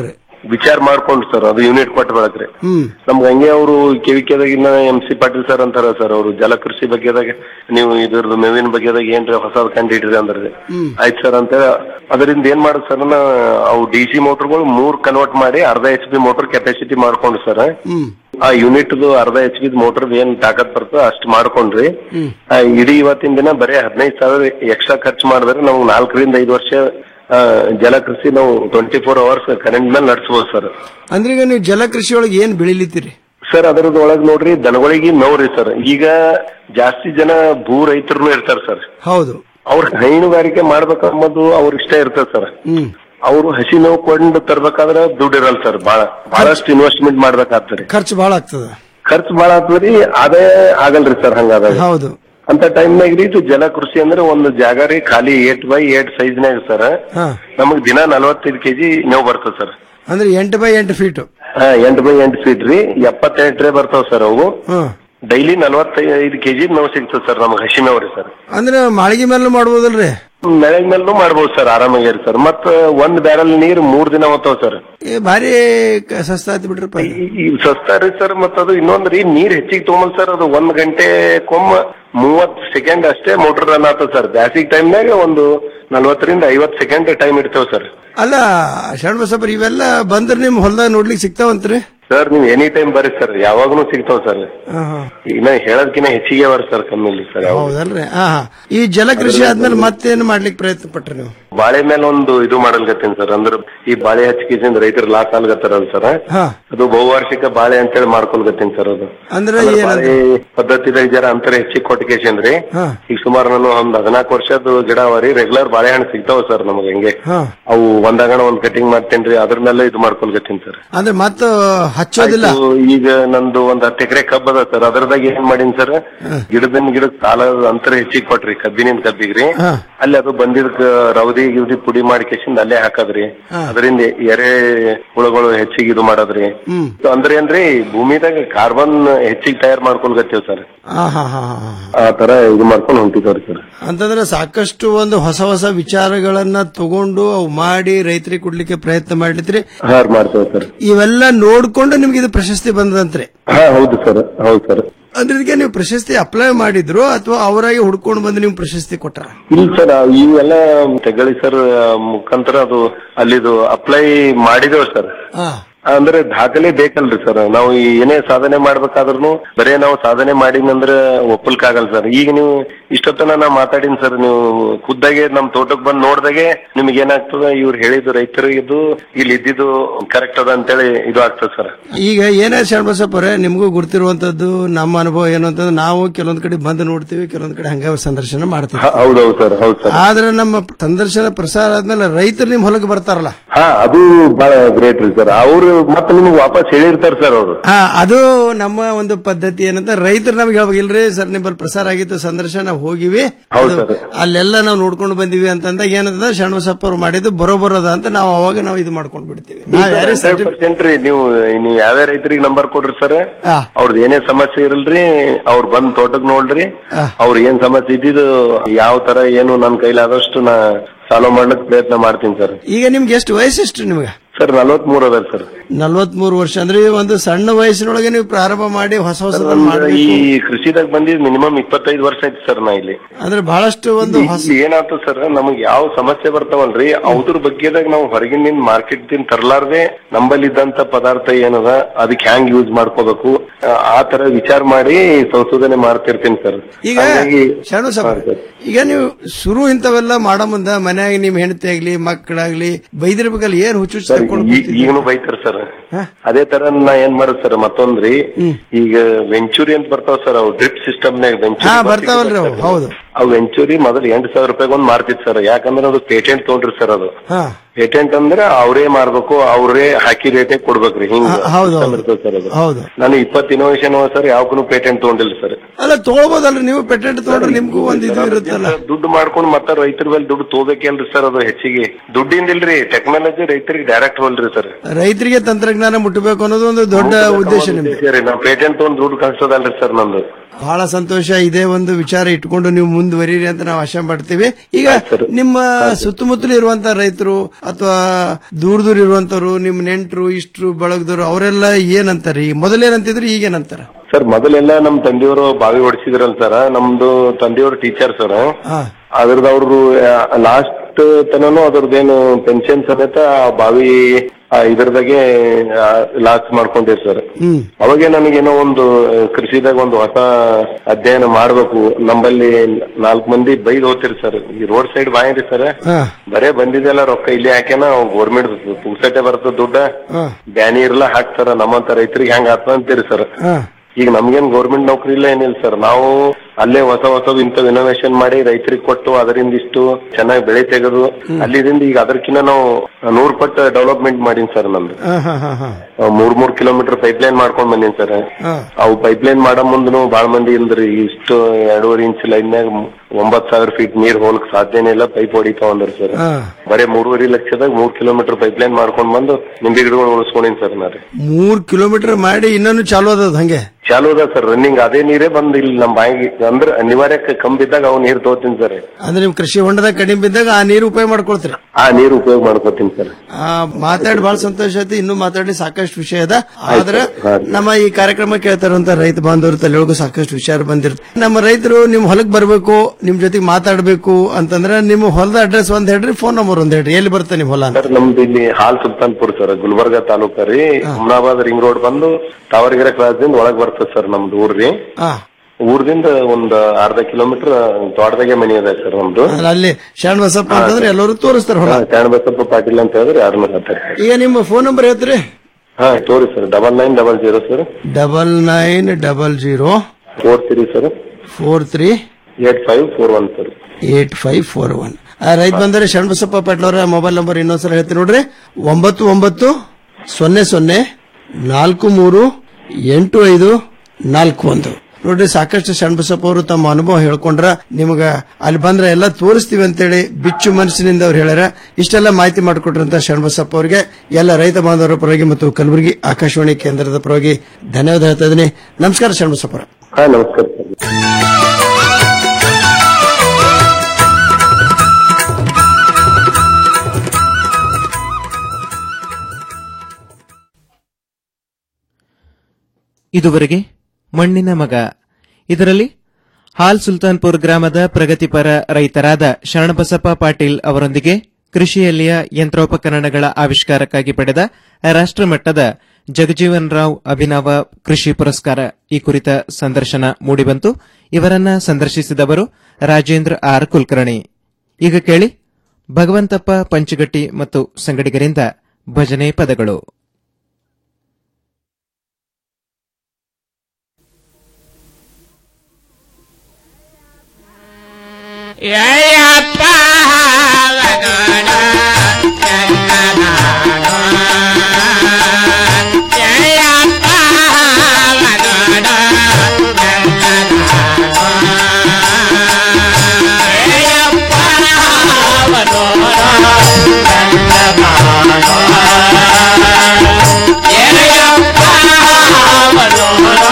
ವಿಚಾರ ಮಾಡ್ಕೊಂಡು ಸರ್ ಅದು ಯೂನಿಟ್ ಕೊಟ್ಟ ಬಳಕ್ರಿ ಹ್ಮ್ ನಮ್ಗೆ ಹಂಗೆ ಅವರು ಕೆವಿಕೆದಾಗಿನ ಎಂ ಸಿ ಪಾಟೀಲ್ ಸರ್ ಅಂತಾರ ಸರ್ ಅವರು ಜಲಕೃಷಿ ಬಗ್ಗೆದಾಗ ನೀವು ಇದ್ರದ್ದು ಮೇವಿನ ಬಗ್ಗೆದಾಗ ಏನ್ರಿ ಹೊಸದ್ ಕಂಡು ಹಿಡ್ರಿ ಅಂದ್ರಿ ಹ್ಮ್ ಆಯ್ತು ಸರ್ ಅಂತ ಅದರಿಂದ ಏನ್ ಮಾಡುದು ಸರ್ ಅವು ಡಿ ಸಿ ಮೋಟರ್ಗಳು ಮೂರ್ ಕನ್ವರ್ಟ್ ಮಾಡಿ ಅರ್ಧ ಎಚ್ ಪಿ ಮೋಟರ್ ಕೆಪಾಸಿಟಿ ಮಾಡ್ಕೊಂಡು ಸರ್ ಹ್ಮ್ ಆ ಯೂನಿಟ್ ಅರ್ಧ ಎಚ್ ಪಿ ಮೋಟರ್ ಏನ್ ತಾಕತ್ ಬರ್ತದ ಅಷ್ಟ್ ಮಾಡ್ಕೊಂಡ್ರಿ ಹ್ಮ್ ಆ, ಇಡೀ ಇವತ್ತಿನ ದಿನ ಬರೀ ಹದಿನೈದು ಸಾವಿರ ಎಕ್ಸ್ಟ್ರಾ ಖರ್ಚು ಮಾಡಿದ್ರೆ ನಮ್ಗೆ ನಾಲ್ಕರಿಂದ ಐದು ವರ್ಷ ಆ, ಜಲಕೃಷಿ ನಾವು ಟ್ವೆಂಟಿ ಫೋರ್ ಅವರ್ಸ್ ಕರೆಂಟ್ ಮೇಲೆ ನಡೆಸಬಹುದು ಸರ್ ಅಂದ್ರೆ ಈಗ ನೀವು ಜಲಕೃಷಿ ಒಳಗೆ ಏನ್ ಬೆಳಿಲಿತ್ತೀರಿ ಸರ್ ಅದರದ್ದು ಒಳಗ್ ನೋಡ್ರಿ ದನಗಳಿಗೆ ನೋವ್ರಿ ಸರ್ ಈಗ ಜಾಸ್ತಿ ಜನ ಭೂ ರೈತರು ಇರ್ತಾರ ಸರ್ ಹೌದು ಅವ್ರ ಹೈನುಗಾರಿಕೆ ಮಾಡ್ಬೇಕಂಬುದು ಅವ್ರ ಇಷ್ಟ ಇರ್ತದೆ ಸರ್ ಹ್ಮ್ ಅವರು ಹಸಿ ನೋವು ಕೊಂಡು ತರ್ಬೇಕಾದ್ರೆ ದುಡ್ಡು ಇರಲ್ಲ ಸರ್ ಬಹಳ ಬಹಳಷ್ಟು ಇನ್ವೆಸ್ಟ್ಮೆಂಟ್ ಮಾಡ್ಬೇಕಾಗ್ತದೆ ಖರ್ಚು ಬಹಳ ಆಗ್ತದ ಖರ್ಚು ಬಹಳ ಆಗ್ತದ್ರಿ ಆದಾಯ ಆಗಲ್ರಿ ಸರ್ ಹಂಗಾದಾಗ ಹೌದು ಅಂತ ಟೈಮ್ನಾಗ ರೀ ಇದು ಜಲಕೃಷಿ ಅಂದ್ರೆ ಒಂದು ಜಾಗ ರೀ ಖಾಲಿ ಏಟ್ ಬೈ ಏಟ್ ಸೈಜ್ನಾಗ ಸರ್ ಹಾ ನಮಗ್ ದಿನ ನಲವತ್ತೈದು ಕೆಜಿ ನೋವು ಬರ್ತದೆ ಸರ್ ಅಂದ್ರೆ ಎಂಟು ಬೈ ಎಂಟು ಫೀಟು ಹಾ ಎಂಟು ಬೈ ಎಂಟು ಫೀಟ್ ರೀ ಎಪ್ಪತ್ತೆಂಟು ಟ್ರೇ ಬರ್ತಾವ ಸರ್ ಅವು ಹ್ಮ್ ಡೈಲಿ ನಲವತ್ತೈದು ಕೆಜಿ ನೋವು ಸಿಗ್ತದೆ ಸರ್ ನಮಗ್ ಹಸಿ ಮೇವ್ರಿ ಸರ್ ಅಂದ್ರೆ ಮಾಳಿಗೆ ಮೇಲೂ ಮಾಡ್ಬೋದಲ್ರಿ ಬೆಳಗ್ ಮೇಲೂ ಮಾಡ್ಬೋದು ಸರ್ ಆರಾಮಾಗಿ ಸರ್ ಮತ್ತ ಒಂದ್ ಬ್ಯಾರಲ್ ನೀರ್ ಮೂರ್ ದಿನ ಹೋಗ್ತಾವ ಸರ್ ಏ ಭಾರಿ ಕ- ಸಸ್ತ ಆಯ್ತು ಬಿಡ್ರಪ್ಪ ಇದು. ಈ ಸಸ್ತ ರೀ ಸರ್ ಮತ್ತ ಅದು ಇನ್ನೊಂದ್ರಿ ನೀರ್ ಹೆಚ್ಚಿಗೆ ತಗೊಂಬಲ್ ಸರ್ ಅದು ಒಂದ್ ಗಂಟೆ ಕೊಮ್ಮ ಮೂವತ್ ಸೆಕೆಂಡ್ ಅಷ್ಟೇ ಮೋಟರ್ ರನ್ ಆಗ್ತದ ಸರ್ ಬ್ಯಾಸಿಗ್ ಟೈಮ್ನಾಗ ಒಂದು ನಲ್ವತ್ತರಿಂದ ಐವತ್ ಸೆಕೆಂಡ್ ಟೈಮ್ ಇಡ್ತೇವ್ ಸರ್ ಅಲ್ಲ ಶರಣಬಸಪ್ಪ ಇವೆಲ್ಲ ಬಂದ್ರೆ ನಿಮ್ ಹೊಲದಾಗ ನೋಡ್ಲಿಕ್ಕೆ ಸಿಗ್ತಾವಂತ್ರಿ ಸರ್ ನೀವು ಎನಿ ಟೈಮ್ ಬರ್ರಿ ಸರ್ ಯಾವಾಗ್ಲೂ ಸಿಗ್ತಾವ್ ಸರ್ ಹಾ, ಹಾ. ಇನ್ನ ಹೇಳೋದ್ಕಿನ್ನ ಹೆಚ್ಚಿಗೆ ಅವ ಸರ್ ಕಮ್ಮಿ ಇಲ್ಲ ಸರ್ ಯಾವಾಗ ಹೌದಲ್ರಿ ಹಾ ಹಾ ಈ ಜಲಕೃಷಿ ಆದ್ಮೇಲೆ ಮತ್ತೇನು ಮಾಡ್ಲಿಕ್ಕೆ ಪ್ರಯತ್ನ ಪಟ್ರಿ ನೀವು ಬಾಳೆ ಮೇಲೆ ಒಂದು ಇದು ಮಾಡಲ್ಗತ್ತೀನಿ ಸರ್ ಅಂದ್ರೆ ಈ ಬಾಳೆ ಹಚ್ಕಿಸಿಂದ ರೈತರು ಲಾಸ್ ಆಗ್ಲತ್ತಾರಲ್ಲ ಸರ್ ಹಾ ಅದು ಬಹುವಾರ್ಷಿಕ ಬಾಳೆ ಅಂತೇಳಿ ಮಾಡ್ಕೊಳ್ಗತ್ತೀನಿ ಸರ್ ಅದು ಅಂದ್ರೆ ಅಂದ್ರೆ ಏನಂತ ಬಾಳೆ ಪದ್ಧತಿದಾಗ ಜರ ಅಂತರ ಹೆಚ್ಚಿಗೆ ಕೊಟ್ಟಿಗೆಸೇನ್ರಿ ಹಾ ಈಗ ಸುಮಾರು ನಾನು ಒಂದ್ ಹದಿನಾಲ್ಕು ವರ್ಷದ ಗಿಡ ಅವರಿ ರೆಗ್ಯುಲರ್ ಬಾಳೆಹಣ್ಣು ಸಿಗ್ತಾವ ಸರ್ ನಮಗೆ ಹೆಂಗೆ ಹಾ ಅವು ಒಂದಾಗಣ ಒಂದ್ ಕಟಿಂಗ್ ಮಾಡ್ತೇನ್ರಿ ಅದ್ರ ಮೇಲೆ ಇದು ಮಾಡ್ಕೊಳ್ಗತ್ತೀನಿ ಸರ್ ಅಂದ್ರೆ ಮತ್ತ ಹಚ್ಚೋದಿಲ್ಲ ಆಯ್ತು, ಈಗ ನಂದು ಒಂದ್ ಹತ್ತು ಎಕರೆ ಕಬ್ಬ ಅದ ಸರ್ ಅದ್ರದಾಗ ಏನ್ ಮಾಡೀನಿ ಸರ್ ಗಿಡದಿಂದ ಗಿಡಕ್ ಸಾಲ ಅಂತರ ಹೆಚ್ಚಿಗೆ ಕೊಟ್ರಿ ಕಬ್ಬಿನಿಂದ ಕಬ್ಬಿಗ್ರಿ ಹಾ ಅಲ್ಲಿ ಅದು ಬಂದಿದ್ ರವದಿ ಗಿವದಿ ಪುಡಿ ಮಾಡಿ ಕೆಸಿಂದ ಅಲ್ಲೇ ಹಾಕದ್ರಿ ಹಾ. ಅದರಿಂದ ಎರೆ ಹುಳಗಳು ಹೆಚ್ಚಿಗೆ ಇದು ಮಾಡದ್ರಿ ಹ್ಮ್ So ಅಂದ್ರೆ ಏನ್ರಿ ಭೂಮಿದಾಗ ಕಾರ್ಬನ್ ಹೆಚ್ಚಿಗೆ ತಯಾರು ಮಾಡ್ಕೊಳ್ಗತ್ತೇವ್ ಸರ್ ಹಾ ಹಾ ಹಾ ಹಾ ಆ ತರ ಇದು ಮಾಡ್ಕೊಂಡು ಹೊಂಟಿದವ್ರಿ ಸರ್ ಅಂತಂದ್ರೆ ಸಾಕಷ್ಟು ಒಂದು ಹೊಸ ಹೊಸ ವಿಚಾರಗಳನ್ನ ತಗೊಂಡು ಅವು ಮಾಡಿ ರೈತರಿಗೆ ಕೊಡ್ಲಿಕ್ಕೆ ಪ್ರಯತ್ನ ಮಾಡ್ಲಿತ್ರಿ ಹಾ ಮಾಡ್ತೇವೆ ಸರ್ ಇವೆಲ್ಲ ನೋಡ್ಕೊಂಡು ನಿಮ್ಗೆ ಇದು ಪ್ರಶಸ್ತಿ ಬಂದದಂತ್ರಿ ಹಾ ಹೌದು ಸರ್ ಹೌದು ಸರ್ ಅಂದ್ರೆ ಇದಕ್ಕೆ ನೀವು ಪ್ರಶಸ್ತಿ ಅಪ್ಲೈ ಮಾಡಿದ್ರು ಅಥವಾ ಅವರಾಗಿ ಹುಡ್ಕೊಂಡು ಬಂದು ನೀವು ಪ್ರಶಸ್ತಿ ಕೊಟ್ಟಾರ ಇಲ್ಲ ಸರ್ ಇವೆಲ್ಲ ತೆಗಳಿ ಸರ್ ಮುಖಾಂತರ ಅದು ಅಲ್ಲಿದು ಅಪ್ಲೈ ಮಾಡಿದೇವ್ ಸರ್ ಹಾ ಅಂದ್ರೆ ದಾಖಲೆ ಬೇಕಲ್ರಿ ಸರ್ ನಾವು ಈ ಏನೇ ಸಾಧನೆ ಮಾಡ್ಬೇಕಾದ್ರೂ ಬರೇ ನಾವು ಸಾಧನೆ ಮಾಡಿನಂದ್ರೆ ಒಪ್ಪಲ್ಕಾಗಲ್ಲ ಸರ್ ಈಗ ನೀವು ಇಷ್ಟೊತ್ತನ ನಾ ಮಾತಾಡಿನ ಸರ್ ನೀವು ಖುದ್ದಾಗೆ ನಮ್ ತೋಟಕ್ ಬಂದ್ ನೋಡ್ದಾಗೆ ನಿಮ್ಗೆ ಏನಾಗ್ತದ ಇವ್ರು ಹೇಳಿದ್ದು ರೈತರಿಗೆ ಇದು ಇಲ್ಲಿ ಇದ್ದಿದ್ದು ಕರೆಕ್ಟ್ ಅದ ಅಂತೇಳಿ ಇದು ಆಗ್ತದೆ ಸರ್ ಈಗ ಏನೇ ಶರಣಬಸಪ್ಪ ಅವರೇ ನಿಮಗೂ ಗುರ್ತಿರುವಂತದ್ದು ನಮ್ಮ ಅನುಭವ ಏನು ಅಂತಂದ್ರೆ ನಾವು ಕೆಲವೊಂದ್ ಕಡೆ ಬಂದು ನೋಡ್ತೀವಿ ಕೆಲವೊಂದ್ ಕಡೆ ಹಂಗ ಸಂದರ್ಶನ ಮಾಡ್ತೀವಿ ಹೌದೌದು ಸರ್ ಹೌದು ಸರ್ ಆದ್ರೆ ನಮ್ಮ ಸಂದರ್ಶನ ಪ್ರಸಾರ ಆದ್ಮೇಲೆ ರೈತರು ನಿಮ್ ಹೊಲಕ್ಕೆ ಬರ್ತಾರಲ್ಲ ಹಾ ಅದು ಬಹಳ ಗ್ರೇಟ್ ರೀ ಸರ್ ಅವ್ರು ಮತ್ತೆ ನಿಮ್ಗೆ ವಾಪಸ್ ಹೇಳಿರ್ತಾರ ಸರ್ ಅವರು ಹಾ ಅದು ನಮ್ಮ ಒಂದು ಪದ್ಧತಿ ಏನಂತ ರೈತರು ನಮ್ಗೆ ಹೇಳ್ಬೇಕು ಇಲ್ರಿ ಸರ್ ನಿಮ್ಮಲ್ಲಿ ಪ್ರಸಾರ ಆಗಿತ್ತು ಸಂದರ್ಶನ ನಾವು ಹೋಗಿವಿ ಹೌದು ಅದು ಅಲ್ಲೆಲ್ಲ ನಾವು ನೋಡ್ಕೊಂಡು ಬಂದಿವಿ ಅಂತಂದಾಗ ಏನಂತಂದ್ರೆ ಶರಣಬಸಪ್ಪ ಅವ್ರು ಮಾಡಿದ್ದು ಬರೋಬರದ ಅಂತ ನಾವು ಅವಾಗ ನಾವು ಇದು ಮಾಡ್ಕೊಂಡು ಬಿಡ್ತೀವಿ ನಾವ್ ಯಾರೇ ಹಂಡ್ರೆಡ್ ಪರ್ಸೆಂಟ್ ರೀ ನೀವು ನೀವು ಯಾವ್ಯಾವ ರೈತರಿಗೆ ನಂಬರ್ ಕೊಡ್ರಿ ಸರ್ ಹಾ. ಅವ್ರದ್ದು ಏನೇ ಸಮಸ್ಯೆ ಇರಲ್ರಿ ಅವ್ರು ಬಂದ್ ತೋಟಕ್ ನೋಡ್ರಿ ಹಾ. ಅವ್ರ ಏನ್ ಸಮಸ್ಯೆ ಇದ್ದಿದ್ದು ಯಾವ ತರ ಏನು ನನ್ ಕೈಲಾದಷ್ಟು ನಾ ಸಾಲ್ವ್ ಮಾಡ್ಲಿಕ್ ಪ್ರಯತ್ನ ಮಾಡ್ತೀನಿ ಸರ್ ಈಗ ನಿಮ್ಗೆ ಎಷ್ಟು ವಯಸ್ಸೆಷ್ಟು ನಿಮ್ಗೆ ಸರ್ ನಲ್ವತ್ ಮೂರ್ ಅದ ಸರ್ ನಲ್ವತ್ಮೂರು ವರ್ಷ ಅಂದ್ರೆ ಒಂದು ಸಣ್ಣ ವಯಸ್ಸಿನೊಳಗೆ ನೀವು ಪ್ರಾರಂಭ ಮಾಡಿ ಹೊಸ ಹೊಸದನ್ನ ಈ ಮಾಡಬೇಕು ಕೃಷಿದಾಗ ಬಂದಿದ್ ಮಿನಿಮಮ್ ಇಪ್ಪತ್ತೈದು ವರ್ಷ ಆಯ್ತು ಸರ್ ನಾ ಇಲ್ಲಿ ಅಂದ್ರೆ ಬಹಳಷ್ಟು ಒಂದು ಹೊಸ ಇಲ್ಲಿ ಏನಾಗ್ತದ ಸರ್ ನಮಗ್ ಯಾವ ಸಮಸ್ಯೆ ಬರ್ತಾವಲ್ರಿ ಅದ್ರ ಬಗ್ಗೆದಾಗ ನಾವು ಹೊರಗಿನ ಮಾರ್ಕೆಟ್ ದಿಂದ ತರಲಾರ್ದೆ ನಂಬಲ್ಲಿ ಇದ್ದಂತ ಪದಾರ್ಥ ಏನದ ಅದಕ್ಕೆ ಹ್ಯಾಂಗ್ ಯೂಸ್ ಮಾಡ್ಕೋಬೇಕು ಆ- ಆ ತರ ವಿಚಾರ ಮಾಡಿ ಸಂಶೋಧನೆ ಮಾಡ್ತಿರ್ತೀನಿ ಸರ್ ಈಗ ಹಾಗಾಗಿ ಶರಣು ಸಾಬ್ ಈಗ ನೀವು ಶುರು ಇಂಥವೆಲ್ಲ ಮಾಡೋ ಮುಂದ ಮನ್ಯಾಗ ನಿಮ್ ಹೆಂಡತಿ ಆಗ್ಲಿ ಮಕ್ಕಳಾಗ್ಲಿ ಬೈದಿರ್ಬೇಕಲ್ಲ ಏನ್ ಹುಚ್ಚು ಹುಚ್ಚು ತಗೊಂಡು ಈ- ಈಗನು ಬೈತಾರ ಸರ್ ಅದೇ ತರ ನಾ ಏನ್ ಮಾಡೋದು ಸರ್ ಮತ್ತೊಂದ್ರಿ ಈಗ ವೆಂಚೂರಿ ಅಂತ ಬರ್ತಾವ ಸರ್ ಅವು ಡ್ರಿಪ್ ಸಿಸ್ಟಮ್ ನಾಗ ಹಾ ವೆಂಚೂರಿ ಬರ್ತಾವಲ್ರಿ ಅವು ಹೌದು ಅವು ವೆಂಚೂರಿ ಮೊದಲು ಎಂಟು ಸಾವಿರ ರೂಪಾಯಿಗೆ ಒಂದ್ ಮಾರ್ತಿತ್ತು ಸರ್ ಯಾಕಂದ್ರೆ ಅದು ಪೇಟೆಂಟ್ ತೊಗೊಂಡ್ರಿ ಸರ್ ಅದು ಹಾ ಪೇಟೆಂಟ್ ಅಂದ್ರೆ ಅವರೇ ಮಾರ್ಬೇಕು ಅವರೇ ಹಾಕಿ ರೇಟೇ ಕೊಡ್ಬೇಕ್ರಿ ಹಿಂಗ ಹಾ, ಹೌದು, system ಹೌದು. ಇರ್ತದೆ ಸರ್ ಅದು ಹೌದು ನಾನು ಇಪ್ಪತ್ತು ಇನೋವೇಷನ್ ಸರ್ ಯಾವಕ್ಕೂ ಪೇಟೆಂಟ್ ತಗೊಂಡಿಲ್ಲ ಸರ್ ಅಲ್ಲ ತಗೋಬೋದಲ್ರಿ ನೀವು ಪೆಟೆಂಟ್ ತಗೊಂಡ್ರೆ ನಿಮ್ಗೂ ಒಂದು ಇದು ಇರುತ್ತಲ್ಲ ದುಡ್ಡು ಮಾಡ್ಕೊಂಡು ಮತ್ತೆ ರೈತರ ಮೇಲೆ ದುಡ್ಡು ತಗೋಬೇಕಲ್ರಿ ಸರ್ ಅದು ಹೆಚ್ಚಿಗೆ ದುಡ್ಡಿಂದಿಲ್ರಿ ಟೆಕ್ನಾಲಜಿ ರೈತರಿಗೆ ಡೈರೆಕ್ಟ್ ಹೋಲ್ರಿ ಸರ್ ರೈತರಿಗೆ ಜನರಿಗೆ ತಂತ್ರಜ್ಞಾನ ಮುಟ್ಟಬೇಕು ಅನ್ನೋದು ಒಂದು ದೊಡ್ಡ ಉದ್ದೇಶ ನಿಮ್ದು ಸರಿ ನಾವು ಪೇಟೆಂಟ್ ತಗೊಂಡ್ ದುಡ್ಡು ಕಳ್ಸೋದಲ್ರಿ ಸರ್ ನಂದು ಬಹಳ ಸಂತೋಷ ಇದೇ ಒಂದು ವಿಚಾರ ಇಟ್ಕೊಂಡು ನೀವು ಮುಂದುವರಿರಿ ಅಂತ ನಾವು ಆಶೆ ಪಡ್ತೀವಿ ಈಗ ನಿಮ್ಮ ಸುತ್ತಮುತ್ತಲು ಇರುವಂತ ರೈತರು ಅಥವಾ ದೂರ ದೂರ ಇರುವಂತವ್ರು ನಿಮ್ಮ ನೆಂಟರು ಇಷ್ಟರು ಬಳಗದವರು ಅವರೆಲ್ಲ ಏನಂತಾರೆ ಮೊದಲೇನಂತಿದ್ರು ಈಗೇನಂತಾರ ಸರ್ ಮೊದಲೆಲ್ಲ ನಮ್ ತಂದೆಯವರು ಬಾವಿ ಹೊಡಿಸಿದ್ರಲ್ಲ ಸರ್ ನಮ್ದು ತಂದೆಯವರು ಟೀಚರ್ ಸರ್ ಅದ್ರದ್ದು ಅವ್ರದ್ದು ಲಾಸ್ಟ್ ತನನು ಅದ್ರದ್ದೇನು ಪೆನ್ಷನ್ ಸಮೇತ ಆ ಬಾವಿ ಆ ಇದ್ರದಾಗೆ ಲಾಸ್ ಮಾಡ್ಕೊಂಡಿರ್ ಸರ್ ಹ್ಮ್ ಅವಾಗೆ ನನಗೇನೋ ಒಂದು ಆ, ಕೃಷಿದಾಗ ಒಂದು ಹೊಸ ಅಧ್ಯಯನ ಮಾಡ್ಬೇಕು ನಮ್ಮಲ್ಲಿ ನಾಲ್ಕು ಮಂದಿ ಬೈದ್ ಹೋಗ್ತಿರಿ ಸರ್ ಈ ರೋಡ್ ಸೈಡ್ ಬಾಯಿರಿ ಸರ್ ಹಾ ಬರೇ ಬಂದಿದ್ದೆಲ್ಲ ರೊಕ್ಕ ಇಲ್ಲಿ ಹಾಕ್ಯಾನ ಗೋರ್ಮೆಂಟ್ ಪುಕ್ಸಟೆ ಬರ್ತದ ದುಡ್ಡ ಹಾ ಬ್ಯಾನಿ ಇರ್ಲ ಹಾಕ್ತಾರ ನಮ್ಮಂತ ರೈತರಿಗೆ ಹೆಂಗ್ ಆತ ಅಂತೀರಿ ಸರ್ ಹಾ ಈಗ ನಮ್ಗೇನ್ ಗೌರ್ಮೆಂಟ್ ನೌಕರಿ ಇಲ್ಲ ಏನಿಲ್ಲ ಸರ್ ನಾವು ಅಲ್ಲೇ ಹೊಸ ಹೊಸ ಇಂಥವ್ ಇನೋವೇಷನ್ ಮಾಡಿ ರೈತರಿಗೆ ಕೊಟ್ಟು ಅದರಿಂದ ಇಷ್ಟು ಚೆನ್ನಾಗಿ ಬೆಳೆ ತೆಗೆದು ಅಲ್ಲಿದಿಂದ ಈಗ ಅದಕ್ಕಿಂತ ನಾವು ನೂರ್ ಪಟ್ಟು ಡೆವಲಪ್ಮೆಂಟ್ ಮಾಡೀನಿ ಸರ್ ನಮ್ದು ಹಾ ಹಾ ಹಾ ಹಾ ಆ, ಮೂರ್ ಮೂರ್ ಕಿಲೋಮೀಟರ್ ಪೈಪ್ ಲೈನ್ ಮಾಡ್ಕೊಂಡ್ ಬಂದೀನಿ ಸರ್ ಹಾ ಅವು ಪೈಪ್ ಲೈನ್ ಮಾಡೋ ಮುಂದನು ಬಾಳ ಮಂದಿ ಇಲ್ದ್ರಿ ಇಷ್ಟು ಎರಡೂವರೆ ಇಂಚ್ ಲೈನ್ಯಾಗ ಒಂಬತ್ ಸಾವಿರ ಫೀಟ್ ನೀರ್ ಹೋಗಕ್ ಸಾಧ್ಯನೇ ಇಲ್ಲ ಪೈಪ್ ಹೊಡಿತಾವ ಅಂದ್ರಿ ಸರ್ ಹಾ ಬರೇ ಮೂರುವರೆ ಲಕ್ಷದಾಗ ಮೂರ್ ಕಿಲೋಮೀಟರ್ ಪೈಪ್ ಲೈನ್ ಮಾಡ್ಕೊಂಡ್ ಬಂದು ನಿಂಬೆ ಗಿಡಗಳು ಉಳಿಸ್ಕೊಂಡಿನಿ ಸರ್ ನಾ ರೀ ಮೂರ್ ಕಿಲೋಮೀಟರ್ ಮಾಡಿ ಇನ್ನೂ ಚಾಲು ಅದ ಹಂಗೆ ಚಾಲು ಅದ ಸರ್ ರನ್ನಿಂಗ್ ಅದೇ ನೀರೇ ಬಂದ್ ಇಲ್ಲಿ ನಮ್ ಬಾಯಿಗೆ ಅಂದ್ರೆ ಅನಿವಾರ್ಯಕ್ಕೆ ಕಂಬಿದ್ದಾಗ ಅವ್ ನೀರ್ ತಗೋತೀನಿ ಸರ್ ಅಂದ್ರೆ ನಿಮ್ ಕೃಷಿ ಹೊಂಡದಾಗ ಕಡಿಮೆ ಬಿದ್ದಾಗ ಆ ನೀರು ಉಪಯೋಗ ಮಾಡ್ಕೊಳ್ತೀರಿ ಆ ನೀರ್ ಉಪಯೋಗ ಮಾಡ್ಕೋತೀನಿ ಸರ್ ಆ, ಮಾತಾಡಿ ಬಹಳ ಸಂತೋಷ ಆಯ್ತು ಇನ್ನೂ ಮಾತಾಡಿ ಸಾಕಷ್ಟು ವಿಷಯ ಅದ ಆದ್ರೆ ನಮ್ಮ ಈ ಕಾರ್ಯಕ್ರಮ ಕೇಳ್ತಾ ಇರುವಂತ ರೈತ ಬಾಂಧವರು ತಲೆಯೊಳಗೂ ಸಾಕಷ್ಟು ವಿಚಾರ ಬಂದಿರುತ್ತೆ ನಮ್ಮ ರೈತರು ನಿಮ್ ಹೊಲಕ್ ಬರ್ಬೇಕು ನಿಮ್ ಜೊತೆಗೆ ಮಾತಾಡ್ಬೇಕು ಅಂತಂದ್ರೆ ನಿಮ್ಮ ಹೊಲದ ಅಡ್ರೆಸ್ ಒಂದ್ ಹೇಳ್ರಿ ಫೋನ್ ನಂಬರ್ ಒಂದ್ ಹೇಳ್ರಿ ಎಲ್ಲಿ ಬರುತ್ತೆ ನಿಮ್ ಹೊಲ ಅಂತ ಸರ್ ನಮ್ದು ಇಲ್ಲಿ ಹಾಲ್ ಸುಲ್ತಾನ್ಪುರ್ ಸರ್ ಗುಲ್ಬರ್ಗ ತಾಲೂಕ ರೀ ಹುಮ್ನಾಬಾದ್ ರಿಂಗ್ ರೋಡ್ ಬಂದು ತಾವರಗೆರೆ ಕ್ರಾಸ್ ದಿಂದ ಒಳಗ್ ಬರ್ತದೆ ಸರ್ ನಮ್ದು ಊರ್ರಿ ಹಾ ಊರ್ದಿಂದ ಒಂದ್ ಅರ್ಧ ಕಿಲೋಮೀಟರ್ ತೋಟದಾಗೆ ಮನಿ ಅದ ಸರ್ ನಮ್ದು ಅಲ್ಲಿ ಶರಣ ಬಸಪ್ಪ ಅಂತಂದ್ರೆ ಎಲ್ಲರೂ ತೋರಿಸ್ತಾರ ಹೊಲ ಬಸಪ್ಪ ಪಾಟೀಲ್ ಅಂತ ಹೇಳಿದ್ರೆ ಯಾರ ಮೇಲೆ ಹೇಳ್ತಾರೆ ಈಗ ನಿಮ್ಮ ಫೋನ್ ನಂಬರ್ ಹೇಳ್ತೀರಿ ಹಾ ತೋರಿ sir double nine double zero sir double nine double zero four three sir four three eight five four one sir eight five four one ರೈತ ಬಂದರೆ ಶರಣಬಸಪ್ಪ ಪಾಟೀಲ್ ಅವರ ಮೊಬೈಲ್ ನಂಬರ್ ಇನ್ನೊಂದ್ಸಲ ಹೇಳ್ತೀನಿ ನೋಡ್ರಿ ಒಂಬತ್ತು ಒಂಬತ್ತು ಸೊನ್ನೆ ಸೊನ್ನೆ ನಾಲ್ಕು ಮೂರು ಎಂಟು ಐದು ನಾಲ್ಕು ಒಂದು ನೋಡ್ರಿ ಸಾಕಷ್ಟು ಶರಣಬಸಪ್ಪ ಅವರು ತಮ್ಮ ಅನುಭವ ಹೇಳ್ಕೊಂಡ್ರ ನಿಮಗ ಅಲ್ಲಿ ಬಂದ್ರೆ ಎಲ್ಲ ತೋರಿಸ್ತೀವಿ ಅಂತೇಳಿ ಬಿಚ್ಚು ಮನಸ್ಸಿನಿಂದ ಅವ್ರು ಹೇಳ್ಯಾರ ಇಷ್ಟೆಲ್ಲ ಮಾಹಿತಿ ಮಾಡಿಕೊಟ್ರಂತ ಶರಣಬಸಪ್ಪ ಅವರಿಗೆ ಎಲ್ಲ ರೈತ ಬಾಂಧವರ ಪರವಾಗಿ ಮತ್ತು ಕಲಬುರಗಿ ಆಕಾಶವಾಣಿ ಕೇಂದ್ರದ ಪರವಾಗಿ ಧನ್ಯವಾದ ಹೇಳ್ತಾ ಇದ್ದೀನಿ ನಮಸ್ಕಾರ ಶರಣಬಸಪ್ಪ ಅವರ ಹಾ ನಮಸ್ಕಾರ ಸರ್ ಇದುವರೆಗೆ ಮಣ್ಣಿನ ಮಗ ಇದರಲ್ಲಿ ಹಾಲ್ ಸುಲ್ತಾನ್ಪುರ್ ಗ್ರಾಮದ ಪ್ರಗತಿಪರ ರೈತರಾದ ಶರಣಬಸಪ್ಪ ಪಾಟೀಲ್ ಅವರೊಂದಿಗೆ ಕೃಷಿಯಲ್ಲಿಯ ಯಂತ್ರೋಪಕರಣಗಳ ಆವಿಷ್ಕಾರಕ್ಕಾಗಿ ಪಡೆದ ರಾಷ್ಟ್ರಮಟ್ಟದ ಜಗಜೀವನ್ ರಾವ್ ಅಭಿನವ ಕೃಷಿ ಪುರಸ್ಕಾರ ಈ ಕುರಿತ ಸಂದರ್ಶನ ಮೂಡಿಬಂತು ಇವರನ್ನ ಸಂದರ್ಶಿಸಿದವರು ರಾಜೇಂದ್ರ ಆರ್ ಕುಲಕರ್ಣಿ ಈಗ ಕೇಳಿ ಭಗವಂತಪ್ಪ ಪಂಚಗಟ್ಟಿ ಮತ್ತು ಸಂಗಡಿಗರಿಂದ ಭಜನೆ ಪದಗಳು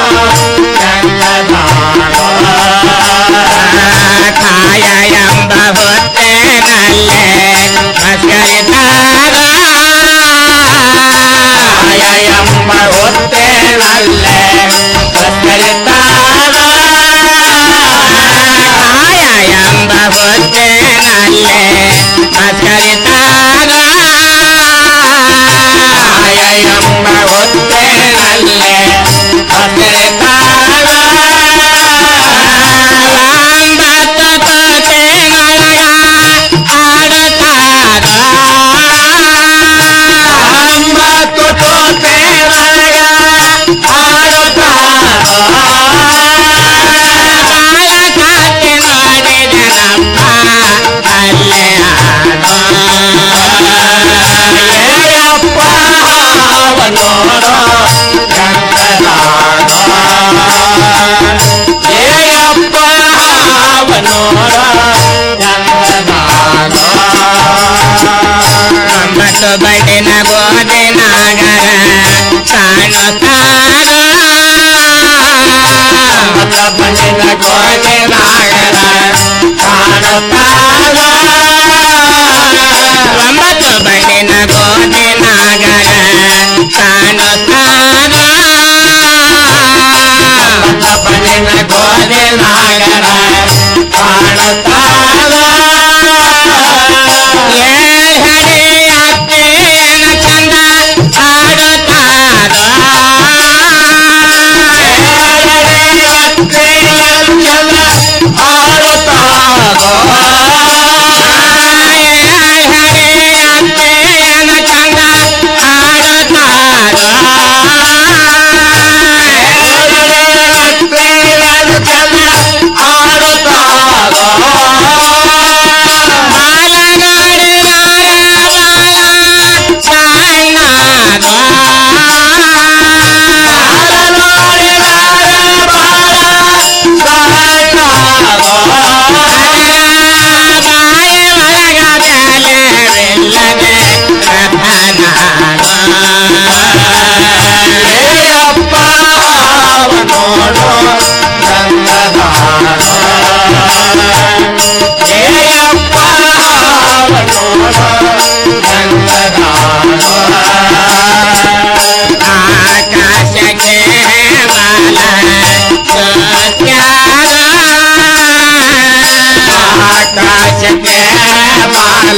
ಕಾಯ ಎಂಬ ಬಣ್ಣಿನ ಗೋಡೆ ನಾಗರ ಕಾಣುತ್ತಾವ ಒಂಬತ್ತು ಬಣ್ಣಿನ ಗೋಡೆ ನಾಗರ ಕಾಣುತ್ತಾವ ಒಂಬತ್ತು ಬಣ್ಣಿನ ಗೋಡೆ ನಾಗರ ಕಾಣುತ್ತಾವ ಏಳ್ ಹಳೆಯ ಅತ್ತೆಯನ ಚಂದ ಹಾಡುತ್ತಾರ ಆಕಾಶಕ್ಕೆ ಬಾಲ ಆಕಾಶಕ್ಕೆ ಬಾಲ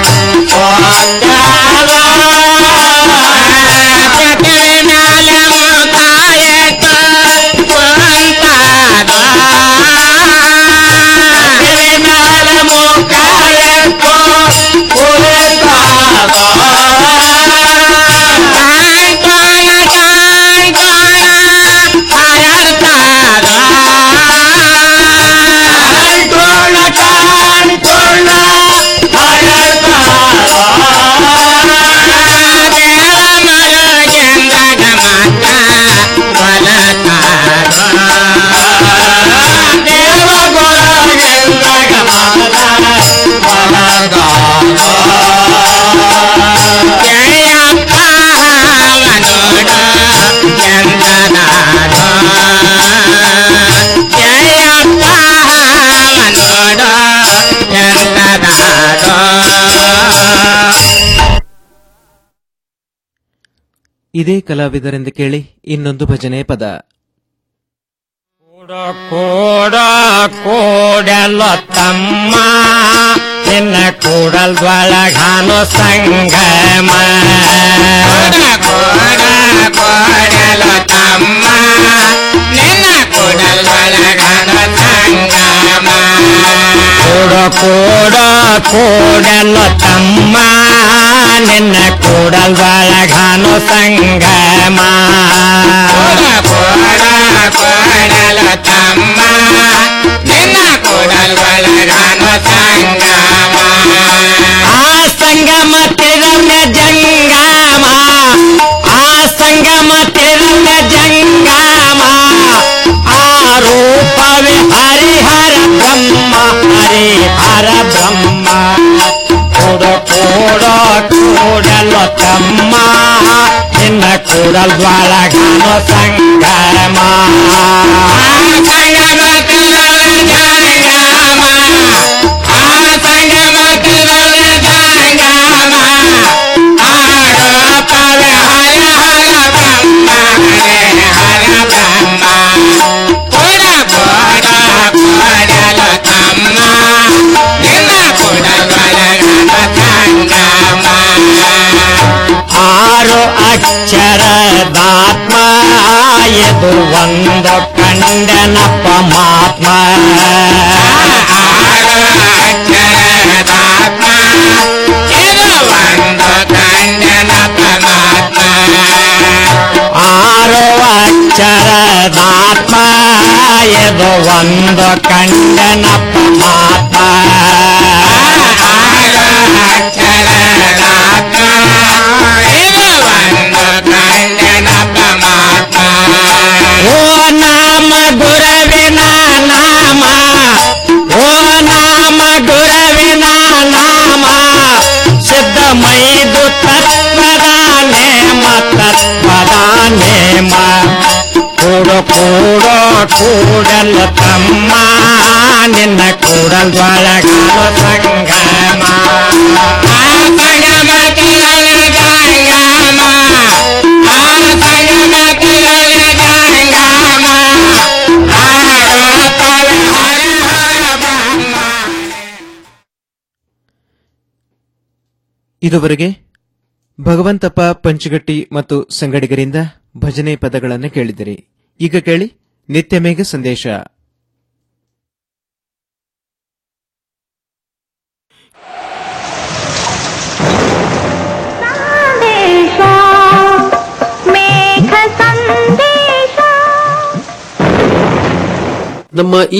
ಇದೇ ಕಲಾವಿದರೆಂದು ಕೇಳಿ ಇನ್ನೊಂದು ಭಜನೆ ಪದ ಕೂಡ ಕೂಡಲು ತಮ್ಮ ನಿನ್ನ ಕೂಡಲ್ದೊಳಗಾನು ಸಂಗಮ ಕೂಡಲು ತಮ್ಮ ನಿನ್ನ ಕೂಡಲ್ದೊಳಗಾನು ಸಂಗಮ ಕೂಡ ಕೂಡ ಕೂಡಲು ತಮ್ಮ ನಿನ್ನ ಕೂಡಲ್ದೊಳಗಾನು ಸಂಗಮ ಕೂಡಲು ತಮ್ಮ ನಿನ್ನ ಕೂಡಲ್ದೊಳಗಾನು ಸಂಗಮ ಆ ಸಂಗಮ ತಿರವ್ಯ ಜಂಗಮ ಆ ಸಂಗಮ ತಿರವ್ಯ ಜಂಗಮ ಆ ರೂಪವೇ ಹರಿಹರ ಬ್ರಹ್ಮ ಹರಿಹರ ಬ್ರಹ್ಮ ಕೂಡ ಕೂಡ ಕೂಡಲು ತಮ್ಮ ನಿನ್ನ ಕೂಡಲ್ದೊಳಗಾನು ಸಂಗಮ ಸಂಗಮ ತಿರವ್ಯ ಜಂಗಮ ಆ ಸಂಗಮ ತಿರವ್ಯ ಜಂಗಮ ಆ ರೂಪವೇ ಹರಿಹರ ಬ್ರಹ್ಮ ಹರಿಹರ ಬ್ರಹ್ಮ ಕೂಡ ಕೂಡ ಕೂಡಲು ತಮ್ಮ ನಿನ್ನ ಕೂಡಲ್ದೊಳಗಾನು ಸಂಗಮ ಆರು ಅಕ್ಷರದಾತ್ಮ ಇದು ಒಂದು ಕಂಡನ ಪಮಾತ್ಮ ಆರು ಅಕ್ಷರದಾತ್ಮ ಇದು ಒಂದು ಕಂಡನ ಪಮಾತ್ಮ ಓ ನಾಮ ಗುರವಿನ ನಾಮ ಓ ನಾಮ ಗುರವಿನ ನಾಮ ಸಿದ್ಧ ಮೈದು ತತ್ವದ ನೇಮ ತತ್ವದ ನೇಮ ಕೂಡು ಕೂಡೋ ಕೂಡಲು ತಮ್ಮ ನಿನ್ನ ಕೂಡಲ್ದೊಳಗಾಲು ಸಂಗಮ ಆ ಸಂಗಮ ತಿಳಲು ಜಂಗಮ ಆ ಸಂಗಮ ತಿಳಲು ಜಂಗಮ ಆಡತವೆ ಇದುವರೆಗೆ ಭಗವಂತಪ್ಪ ಪಂಚಗಟ್ಟಿ ಮತ್ತು ಸಂಗಡಿಗರಿಂದ ಭಜನೆ ಪದಗಳನ್ನು ಕೇಳಿದಿರಿ ಈಗ ಕೇಳಿ ನಿತ್ಯ ಮೇಘ ಸಂದೇಶ ನಮ್ಮ ಈ